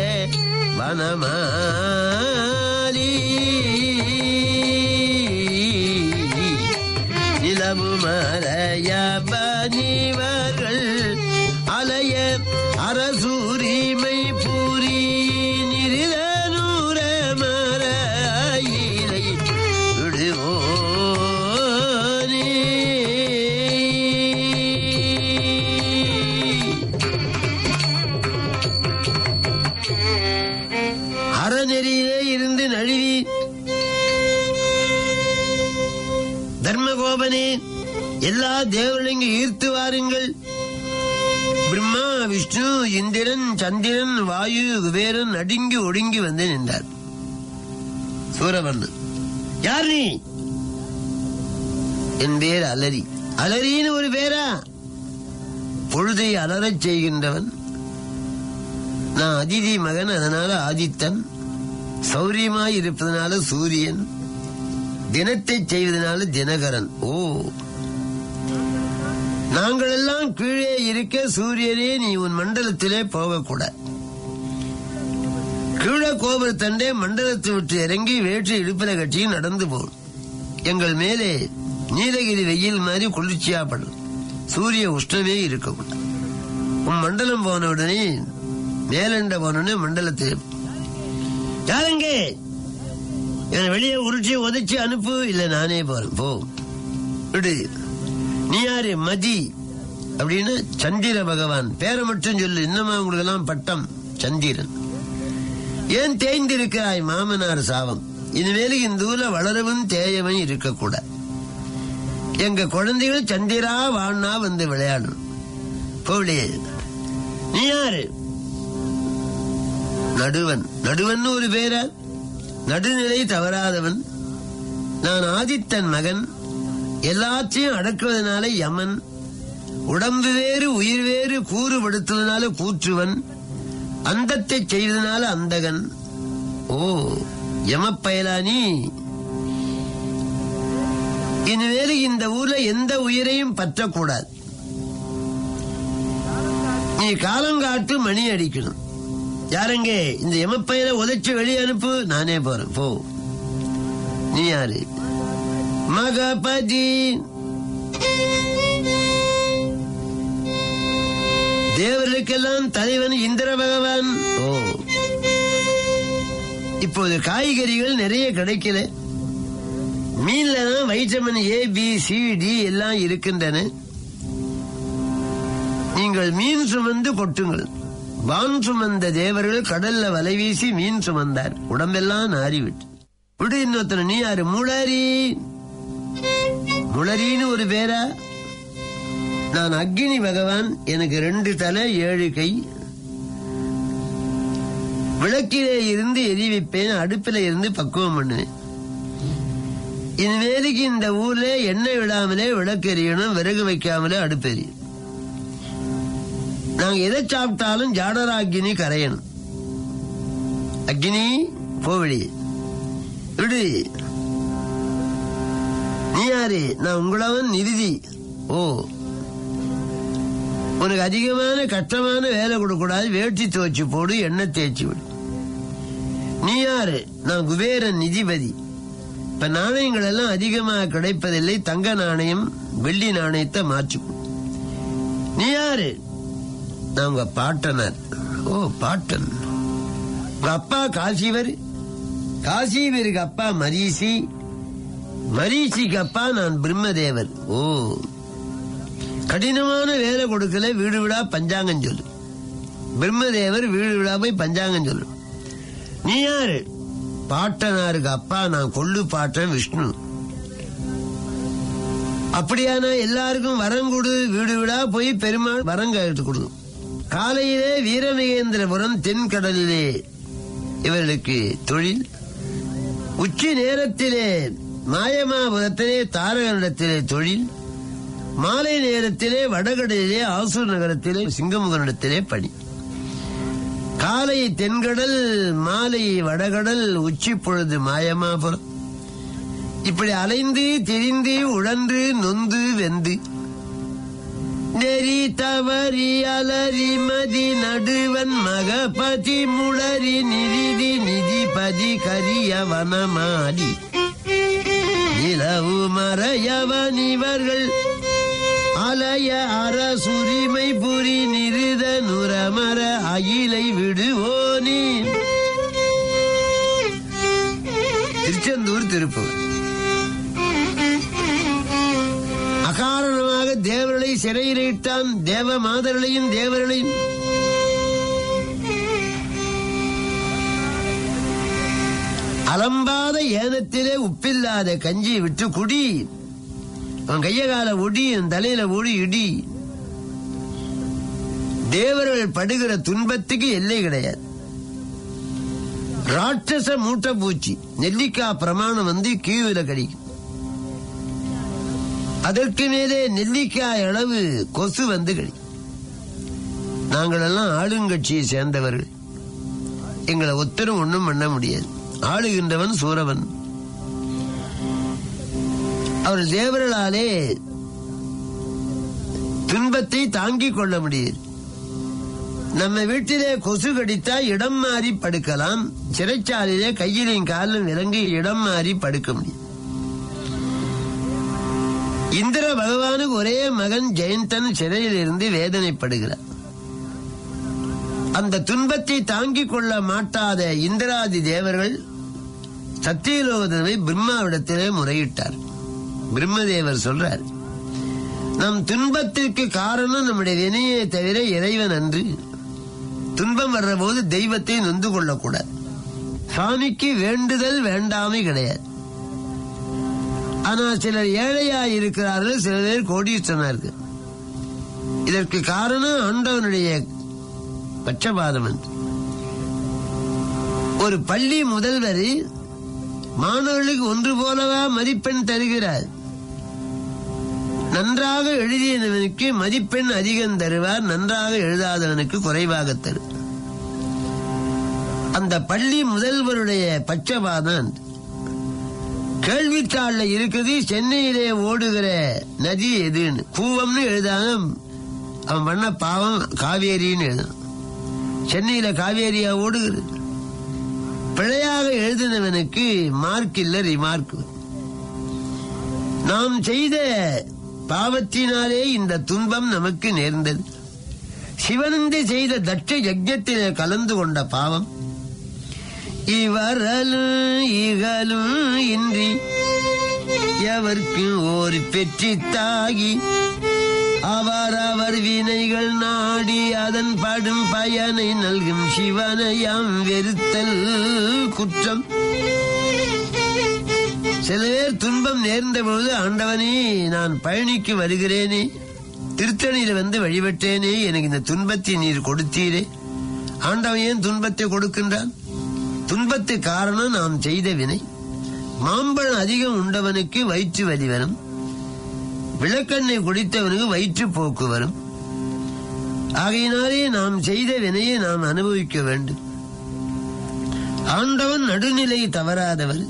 வனமாலி நிலவு மறைய பணிவர்கள் அலைய அரசூரிமை பூரி நிருத நூற மறையிலை விடுவோனே அறநெறியிலே இருந்து நழுவி தர்மகோபனே எல்லா தேவர்களையும் ஈர்த்து வாருங்கள் பிரம்மா விஷ்ணு இந்திரன் சந்திரன் வாயு குபேரன் நடுங்கி ஒடுங்கி வந்து நின்றார் சூரவர்ணன் யார் நீ என் பேர் அலரி அலரின்னு ஒரு பேரா பொழுதை அலறச் செய்கின்றவன் நான் அதிதி மகன் அதனால ஆதித்தன் சௌரியமாய் இருப்பதனால சூரியன் தினத்தை செய்வதனால தினகரன் ஓ நாங்கள் எல்லாம் கீழே இருக்க சூரியனே நீ உன் மண்டலத்திலே போகக்கூடாது கீழே கோபுரத்தண்டே மண்டலத்தை விட்டு இறங்கி வேற்று இடுப்பில கட்சி நடந்து போகும் எங்கள் மேலே நீலகிரி வெயில் மாதிரி குளிர்ச்சியா படும் சூரிய உஷ்ணமே இருக்கக்கூடாது உன் மண்டலம் போன உடனே மேலண்ட போன உடனே மண்டலத்தில் யாருங்க என்னை வெளியே உருட்டி உதைச்சு அனுப்பு இல்ல நானே போறேன் போ விடு நீ யாரு மதி அப்படின்னு சந்திர பகவான் பேரை மட்டும் சொல்லு இன்னமா உங்களுக்கு எல்லாம் பட்டம் சந்திரன் ஏன் தேய்ந்திருக்கிறாய் மாமனார் சாபம் இனிமேல் இந்த ஊர்ல வளரவும் தேயவும் இருக்கக்கூடாது எங்க குழந்தைகள் சந்திரா வாண்ணா வந்து விளையாடணும் போலியே நீ யாரு நடுவன் நடுவன் ஒரு பேரா நடுநிலை தவறாதவன் நான் ஆதித்தன் மகன் எல்லாத்தையும் அடக்குவதனால யமன் உடம்பு வேறு உயிர் வேறு கூறுபடுத்துவதனால கூற்றுவன் அந்தத்தை செய்வதனால அந்தகன் ஓ யமப்பயலானி இனிமேல் இந்த ஊர்ல எந்த உயிரையும் பற்றக்கூடாது நீ காலங்காட்டு மணி அடிக்கணும் யாருங்க இந்த எமப்பையில உதைச்சு வெளியே அனுப்பு நானே போறேன் போ நீ யாரு மகபதி தேவர்களுக்கெல்லாம் தலைவன் இந்திர பகவான் ஓ இப்போது காய்கறிகள் நிறைய கிடைக்கல மீன்ல தான் vitamin A B C D எல்லாம் இருக்கின்றன நீங்கள் மீன் சுமந்து கொட்டுங்கள் வான் சுமந்த தேவர்கள் கடல்ல வலை வீசி மீன் சுமந்தார் உடம்பெல்லாம் நாறிவிட்டு விடு இன்னொருத்தன நீ யாரு முளரி முளரின்னு ஒரு பேரா நான் அக்னி பகவான் எனக்கு ரெண்டு தலை ஏழு கை விளக்கிலே இருந்து எரி வைப்பேன் அடுப்பில இருந்து பக்குவம் பண்ணுவேன் இனிமேலுக்கு இந்த ஊர்ல எண்ணெய் விடாமலே விளக்கு எரியணும் விறகு வைக்காமலே அடுப்பு எரியும் நாங்க எதை சாப்பிட்டாலும் ஜாடராக்கினி கரையணும் அக்னி போவழி விடு நீ யாரு நான் உங்களவன் நிருதி ஓ உனக்கு அதிகமான கஷ்டமான வேலை கொடுக்கூடாது வேட்டி துவச்சு போடு எண்ணெய் தேய்ச்சி விடு நீ யாரு நான் குபேரன் நிதிபதி இப்ப நாணயங்கள் எல்லாம் அதிகமாக கிடைப்பதில்லை தங்க நாணயம் வெள்ளி நாணயத்தை மாற்றிக்கும் நீ யாரு நான் உங்க பாட்டனர் ஓ பாட்டன் உங்க அப்பா காசிவர் காசிவருக்கு அப்பா மரீசி மரீசிக்கு அப்பா நான் பிரம்மதேவர் ஓ கடினமான வேலை கொடுக்கல வீடு விடா பஞ்சாங்கம் சொல்லு பிரம்மதேவர் வீடு விடா போய் பஞ்சாங்கம் சொல்லு நீ யாரு பாட்டனாருக்கு அப்பா நான் கொள்ளு பாட்டன் விஷ்ணு அப்படியானா எல்லாருக்கும் வரம் கொடு வீடு விடா போய் பெருமாள் வரம் கேட்டு கொடு காலையிலே வீரமகேந்திரபுரம் தென்கடலிலே இவர்களுக்கு தொழில் உச்சி நேரத்திலே மாயமாபுரத்திலே தாரகனிடத்திலே தொழில் மாலை நேரத்திலே வடகடலிலே ஆசூர் நகரத்திலே சிங்கமுகனிடத்திலே பணி காலை தென்கடல் மாலை வடகடல் உச்சி பொழுது மாயமாபுரம் இப்படி அலைந்து திரிந்து உழன்று நொந்து வெந்து நெறி தவறி அலறி மதி நடுவன் மகபதி முளரி நிதிதி நிதிபதி கரிய வனமாடி நிலவு மறையவன் இவர்கள் அலைய அரசுரிமை புரி நிருத நுரமர அகிலை விடுவோனி திருச்செந்தூர் திருப்பூர் அகாரணமாக தேவர்களை சிறையிலிட்டான் தேவ மாதர்களையும் தேவர்களையும் அலம்பாத ஏனத்திலே உப்பில்லாத கஞ்சி விட்டு குடி அவன் கைய கால ஒடி என் தலையில ஓடி இடி தேவர்கள் படுகிற துன்பத்துக்கு எல்லை கிடையாது ராட்சச மூட்டை பூச்சி நெல்லிக்காய் பிரமாணம் வந்து கீவில கடிக்கும் அதற்கு மேலே நெல்லிக்காய் அளவு கொசு வந்து கடி நாங்கள் எல்லாம் ஆளுங்கட்சியை சேர்ந்தவர்கள் எங்களை ஒத்தரும் ஒன்றும் பண்ண முடியாது ஆளுகின்றவன் சூரவன் அவர் தேவர்களாலே துன்பத்தை தாங்கிக் கொள்ள முடியாது நம்ம வீட்டிலே கொசு கடித்தா இடம் மாறி படுக்கலாம் சிறைச்சாலையிலே கையிலையும் காலிலும் விலங்கி இடம் மாறி படுக்க முடியும் இந்திர பகவானுக்கு ஒரே மகன் ஜெயந்தன் சிறையில் இருந்து வேதனைப்படுகிறார் அந்த துன்பத்தை தாங்கிக் கொள்ள மாட்டாத இந்திராதி தேவர்கள் சத்தியலோகதனை பிரம்மாவிடத்திலே முறையிட்டார் பிரம்மதேவர் சொல்றார் நம் துன்பத்திற்கு காரணம் நம்முடைய வினையை தவிர இறைவன் அன்று துன்பம் வர்ற போது தெய்வத்தை நொந்து கொள்ளக்கூடாது சுவாமிக்கு வேண்டுதல் வேண்டாமை கிடையாது ஆனா சிலர் ஏழையா இருக்கிறார்கள் சில பேர் கோடீஸ்வரனா இருக்கு இதற்கு காரணம் ஆண்டவனுடைய பட்சபாதம் என்று ஒரு பள்ளி முதல்வர் மாணவர்களுக்கு ஒன்று போலவா மதிப்பெண் தருகிறார் நன்றாக எழுதியவனுக்கு மதிப்பெண் அதிகம் தருவார் நன்றாக எழுதாதவனுக்கு குறைவாக தரு அந்த பள்ளி முதல்வருடைய பட்சபாதம் கேள்வித்தாள்ல இருக்குது சென்னையிலே ஓடுகிற நதி எதுன்னு கூவம்னு எழுதாம அவன் பண்ண பாவம் காவேரின்னு எழுதான் சென்னையில காவேரியா ஓடுகிறது பிழையாக எழுதினவனுக்கு மார்க் இல்ல ரிமார்க் நாம் செய்த பாவத்தினாலே இந்த துன்பம் நமக்கு நேர்ந்தது சிவனந்தி செய்த தட்ச யஜ்ஞத்திலே கலந்து கொண்ட பாவம் இவரலும் இகலும் இன்றி எவர்க்கும் ஒரு பெற்றி தாகி அவர் அவர் வினைகள் நாடி அதன் படும் பயனை நல்கும் சிவனையாம் வெறுத்தல் குற்றம் சில பேர் துன்பம் நேர்ந்த பொழுது ஆண்டவனே நான் பழனிக்கு வருகிறேனே திருத்தணியில வந்து வழிபட்டேனே எனக்கு இந்த துன்பத்தை நீர் கொடுத்தீரே ஆண்டவன் ஏன் துன்பத்தை கொடுக்கின்றான் துன்பத்து காரணம் நாம் செய்த வினை மாம்பழம் அதிகம் உண்டவனுக்கு வயிற்று வலி வரும் விளக்கெண்ணை குடித்தவனுக்கு வயிற்று போக்கு வரும் ஆகையினாலே நாம் செய்த வினையை நாம் அனுபவிக்க வேண்டும் ஆண்டவன் நடுநிலை தவறாதவர்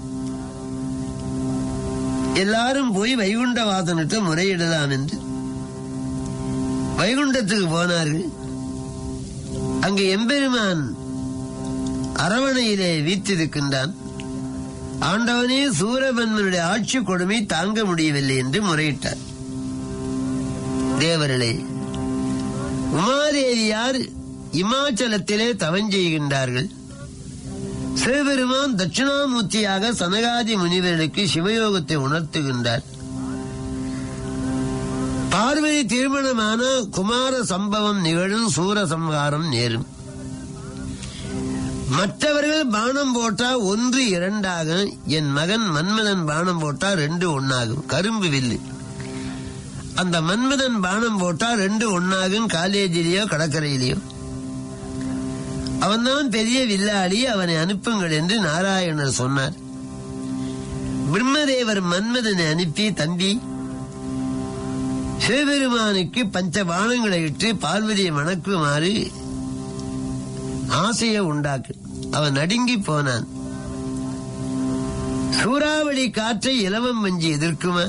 எல்லாரும் போய் வைகுண்டவாதனிட்டு முறையிடலாம் என்று வைகுண்டத்துக்கு போனார்கள் அங்கு எம்பெருமான் அரவணையிலே வீற்றிருக்கின்றான் ஆண்டவனே சூரபன்மனுடைய ஆட்சி கொடுமை தாங்க முடியவில்லை என்று முறையிட்டார் தேவர்களே உமாதேவியார் இமாச்சலத்திலே தவஞ்செய்கின்றார்கள் சிவபெருமான் தட்சிணாமூர்த்தியாக சனகாதி முனிவர்களுக்கு சிவயோகத்தை உணர்த்துகின்றார் பார்வதி திருமணமான குமார சம்பவம் நிகழும் சூரசம்ஹாரம் நேரும் மற்றவர்கள் பானம் போட்டா ஒன்று இரண்டாக என் மகன் மன்மதன் பானம் போட்டா ரெண்டு ஒன்னாகும் கரும்பு வில்லு அந்த மன்மதன் பானம் போட்டா ரெண்டு ஒன்னாகும் காலேஜிலேயோ கடற்கரையிலேயோ அவன்தான் பெரிய வில்லாளி அவனை அனுப்புங்கள் என்று நாராயணர் சொன்னார் பிரம்மதேவர் மன்மதனை அனுப்பி தம்பி சிவபெருமானுக்கு பஞ்ச பானங்களை இட்டு பார்வதியை வணக்குமாறு ஆசையை உண்டாக்கு அவன் நடுங்கி போனான் சூறாவளி காற்றை இலவம் வஞ்சி எதிர்க்குமா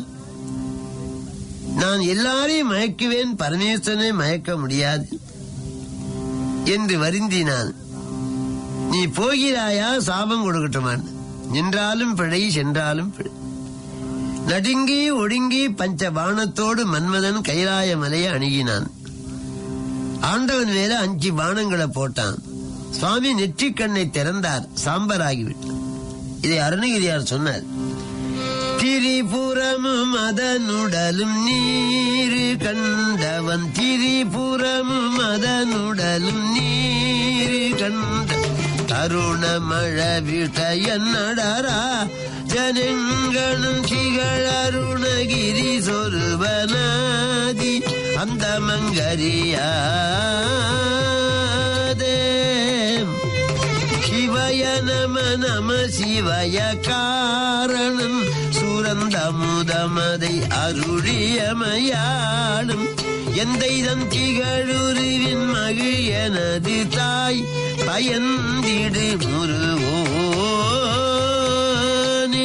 நான் எல்லாரையும் மயக்குவேன் பரமேஸ்வரனை மயக்க முடியாது என்று வருந்தினான் நீ போகிறாயா சாபம் கொடுக்கட்டுமான் நின்றாலும் பிழை சென்றாலும் பிழை நடுங்கி ஒடுங்கி பஞ்ச பானத்தோடு மன்மதன் கைலாய மலையை அணுகினான் ஆண்டவன் மேல அஞ்சு பானங்களை போட்டான் சுவாமி நெற்றிக் கண்ணை திறந்தார் சாம்பராகிவிட்டார் இதை அருணகிரியார் சொன்னார் திரிபுரமும் அதனுடலும் நீரு கண்டவன் திரிபுரமும் அதனுடலும் நீரு கண்ட தருண மழை விட்ட என்னடரா ஜனங்களும் திகழ் அருணகிரி சொருபனாதி அந்த மங்கரியாதே சிவய நம நம சிவய காரணம் சுரந்தமுதமதை அருளியமையாளும் எந்தை தன் திகழுருவின் மகிழ் எனது தாய் பயந்திடு முருகோனே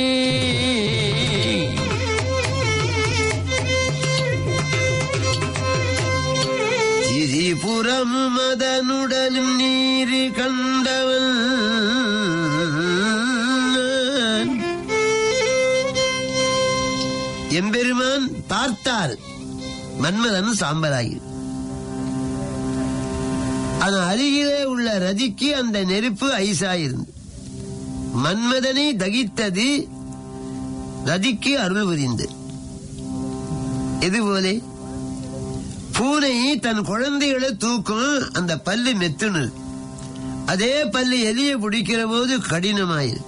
திரிபுரம் மதனுடலும் நீரு கண்டவன் எம்பெருமான் பார்த்தார் மன்மதன் சாம்பலாகி அதன் அருகிலே உள்ள ரதிக்கு அந்த நெருப்பு ஐசாயிருந்து மன்மதனை தகித்தது ரதிக்கு அருள் புரிந்து இதுபோலே பூனை தன் குழந்தைகளை தூக்கும் அந்த பல்லு மெத்துனு அதே பல்லு எலிய பிடிக்கிற போது கடினமாயிரு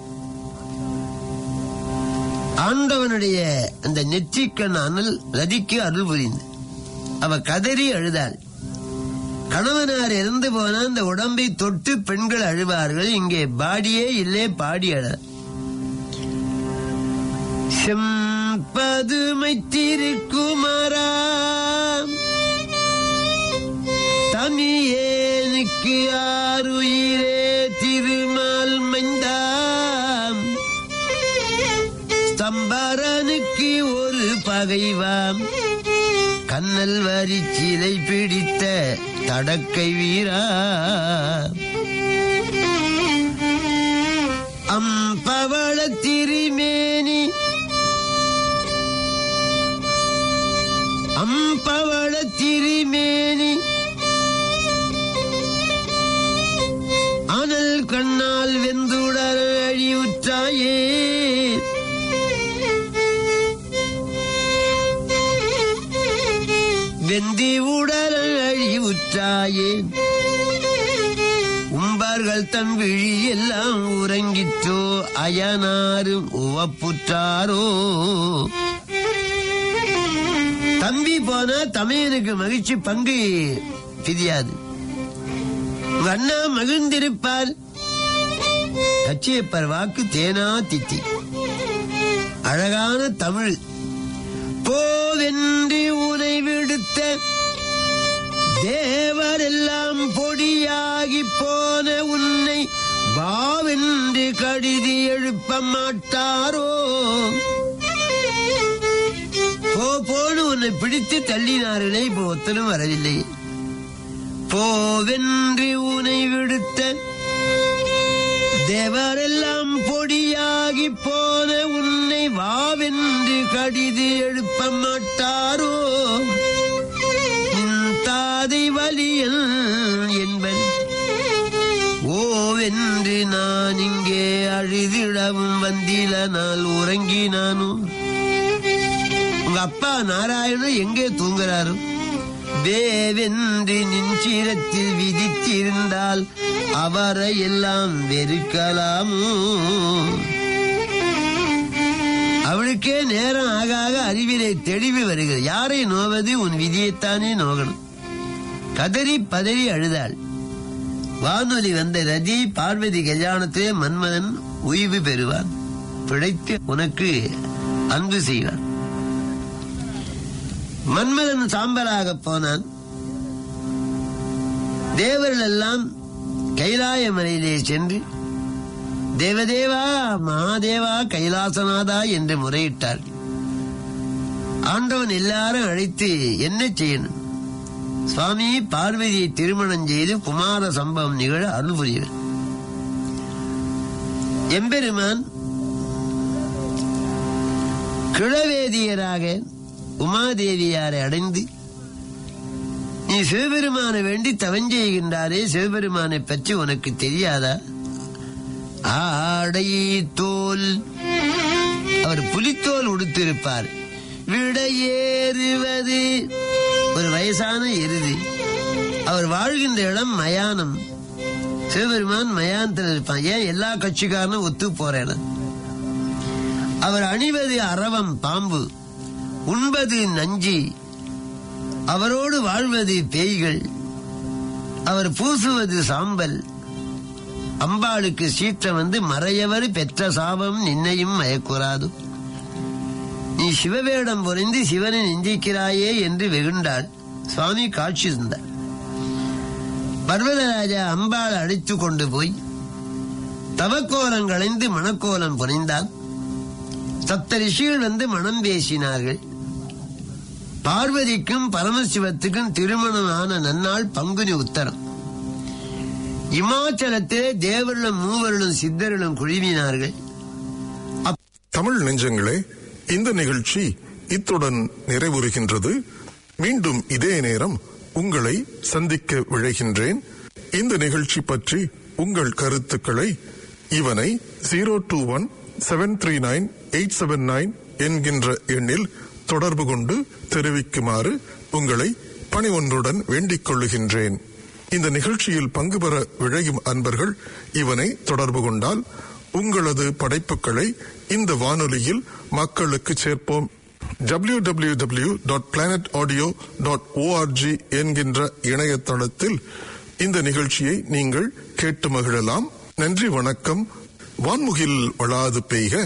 ஆண்டவனுடைய அந்த நெற்றிக்கண் அனல் ரதிக்கு அருள் புரிந்து அவ கதறி அழுதாள் கணவனார் இறந்து போன அந்த உடம்பை தொட்டு பெண்கள் அழுவார்கள் இங்கே பாடியே இல்லே பாடி அழ செம்பதுமை திருக்குமரா தமியேனுக்கு ஆறுயிரே திருமால் மைந்தாம் ஸ்தம்பரனுக்கு ஒரு பகைவாம் கண்ணல் வரி சிலை பிடித்த தடக்கை வீரா அம்பவள திருமேனி அம்பவள திருமேனி அயனாரும் உவப்புற்றாரோ தம்பி போனா தமையனுக்கு மகிழ்ச்சி பங்கு பிரியாது உங்க அண்ணா மகிழ்ந்திருப்பார் கச்சியப்பர் வாக்கு தேனா தித்தி அழகான தமிழ் போவென்று உனை விடுத்த தேவரெல்லாம் பொடியாகி போன உன்னை வாவென்று கடிதி எழுப்ப மாட்டாரோ போ போன்னு உன்னை பிடித்து தள்ளினார்களே இப்போ ஒத்தனும் வரவில்லை போவென்று உனை விடுத்த தேவரெல்லாம் பொடியாகி போன உன்னை வாவென்று கடிது எழுப்ப மாட்டாரோ நின் தாதை வலியல் என்பன் ஓவென்று நான் இங்கே அழுதிடவும் வந்தில நாள் உறங்கினானும் உங்க அப்பா நாராயணன் எங்கே தூங்குறாரு வேவென்று நின்சிரத்தில் விதித்திருந்தால் அவரை எல்லாம் வெறுக்கலாமோ அவளுக்கே நேரம் ஆக ஆக அறிவிலே தெளிவு வருகிறது யாரை நோவது உன் விதியைத்தானே நோகணும் கதறி பதறி அழுதாள் வானொலி வந்த ரதி பார்வதி கல்யாணத்திலே மன்மதன் உய்வு பெறுவான் பிழைத்து உனக்கு அன்பு செய்வான் மன்மதன் சாம்பலாக போனான் தேவர்கள் எல்லாம் கைலாய மலையிலே சென்று தேவதேவா மகாதேவா கைலாசநாதா என்று முறையிட்டார் ஆண்டவன் எல்லாரும் அழைத்து என்ன செய்யணும் சுவாமி பார்வதியை திருமணம் செய்து குமார சம்பவம் நிகழ அருள் புரியவர் எம்பெருமான் கிழவேதியராக உமாதேவியாரை அடைந்து நீ சிவபெருமானை வேண்டி தவஞ்செய்கின்றாரே சிவபெருமானை பற்றி உனக்கு தெரியாதா ஆடை தோல் அவர் புலித்தோல் உடுத்திருப்பார் விடையேறுவது ஒரு வயசான எருது அவர் வாழ்கின்ற இடம் மயானம் சிவபெருமான் மயானத்தில் இருப்பான் ஏன் எல்லா கட்சிக்காரனும் ஒத்து போறேன் அவர் அணிவது அரவம் பாம்பு உண்பது நஞ்சி அவரோடு வாழ்வது பேய்கள் அவர் பூசுவது சாம்பல் அம்பாளுக்கு சீற்றம் வந்து மறையவர் பெற்ற சாபம் நின்னையும் மயக்குறாது நீ சிவவேடம் புரிந்து சிவனை நிந்திக்கிறாயே என்று வெகுண்டாள் சுவாமி காட்சி தந்தார் பர்வதராஜா அம்பாள் அழைத்து கொண்டு போய் தவக்கோலம் களைந்து மணக்கோலம் புரிந்தான் சப்த ரிஷிகள் வந்து மனம் பேசினார்கள் பார்வதிக்கும் பரமசிவத்துக்கும் திருமணமான நன்னாள் பங்குனி உத்தரம் இமாச்சலத்திலே தேவர்களும் மூவர்களும் சித்தர்களும் குழுவினார்கள் தமிழ் நெஞ்சங்களே இந்த நிகழ்ச்சி இத்துடன் நிறைவுறுகின்றது மீண்டும் இதே நேரம் உங்களை சந்திக்க விழைகின்றேன் இந்த நிகழ்ச்சி பற்றி உங்கள் கருத்துக்களை இவனை zero two one seven three nine eight seven nine என்கின்ற எண்ணில் தொடர்பு கொண்டு தெரிவிக்குமாறு உங்களை பணி ஒன்றுடன் வேண்டிக் கொள்ளுகின்றேன் இந்த நிகழ்ச்சியில் பங்கு பெற விழையும் அன்பர்கள் இவனை தொடர்பு கொண்டால் உங்களது படைப்புகளை இந்த வானொலியில் மக்களுக்கு சேர்ப்போம் www.planetaudio.org dot planet audio dot O R G என்கின்ற இணையதளத்தில் இந்த நிகழ்ச்சியை நீங்கள் கேட்டு மகிழலாம் நன்றி வணக்கம் வான்முகில் வளாது பெய்க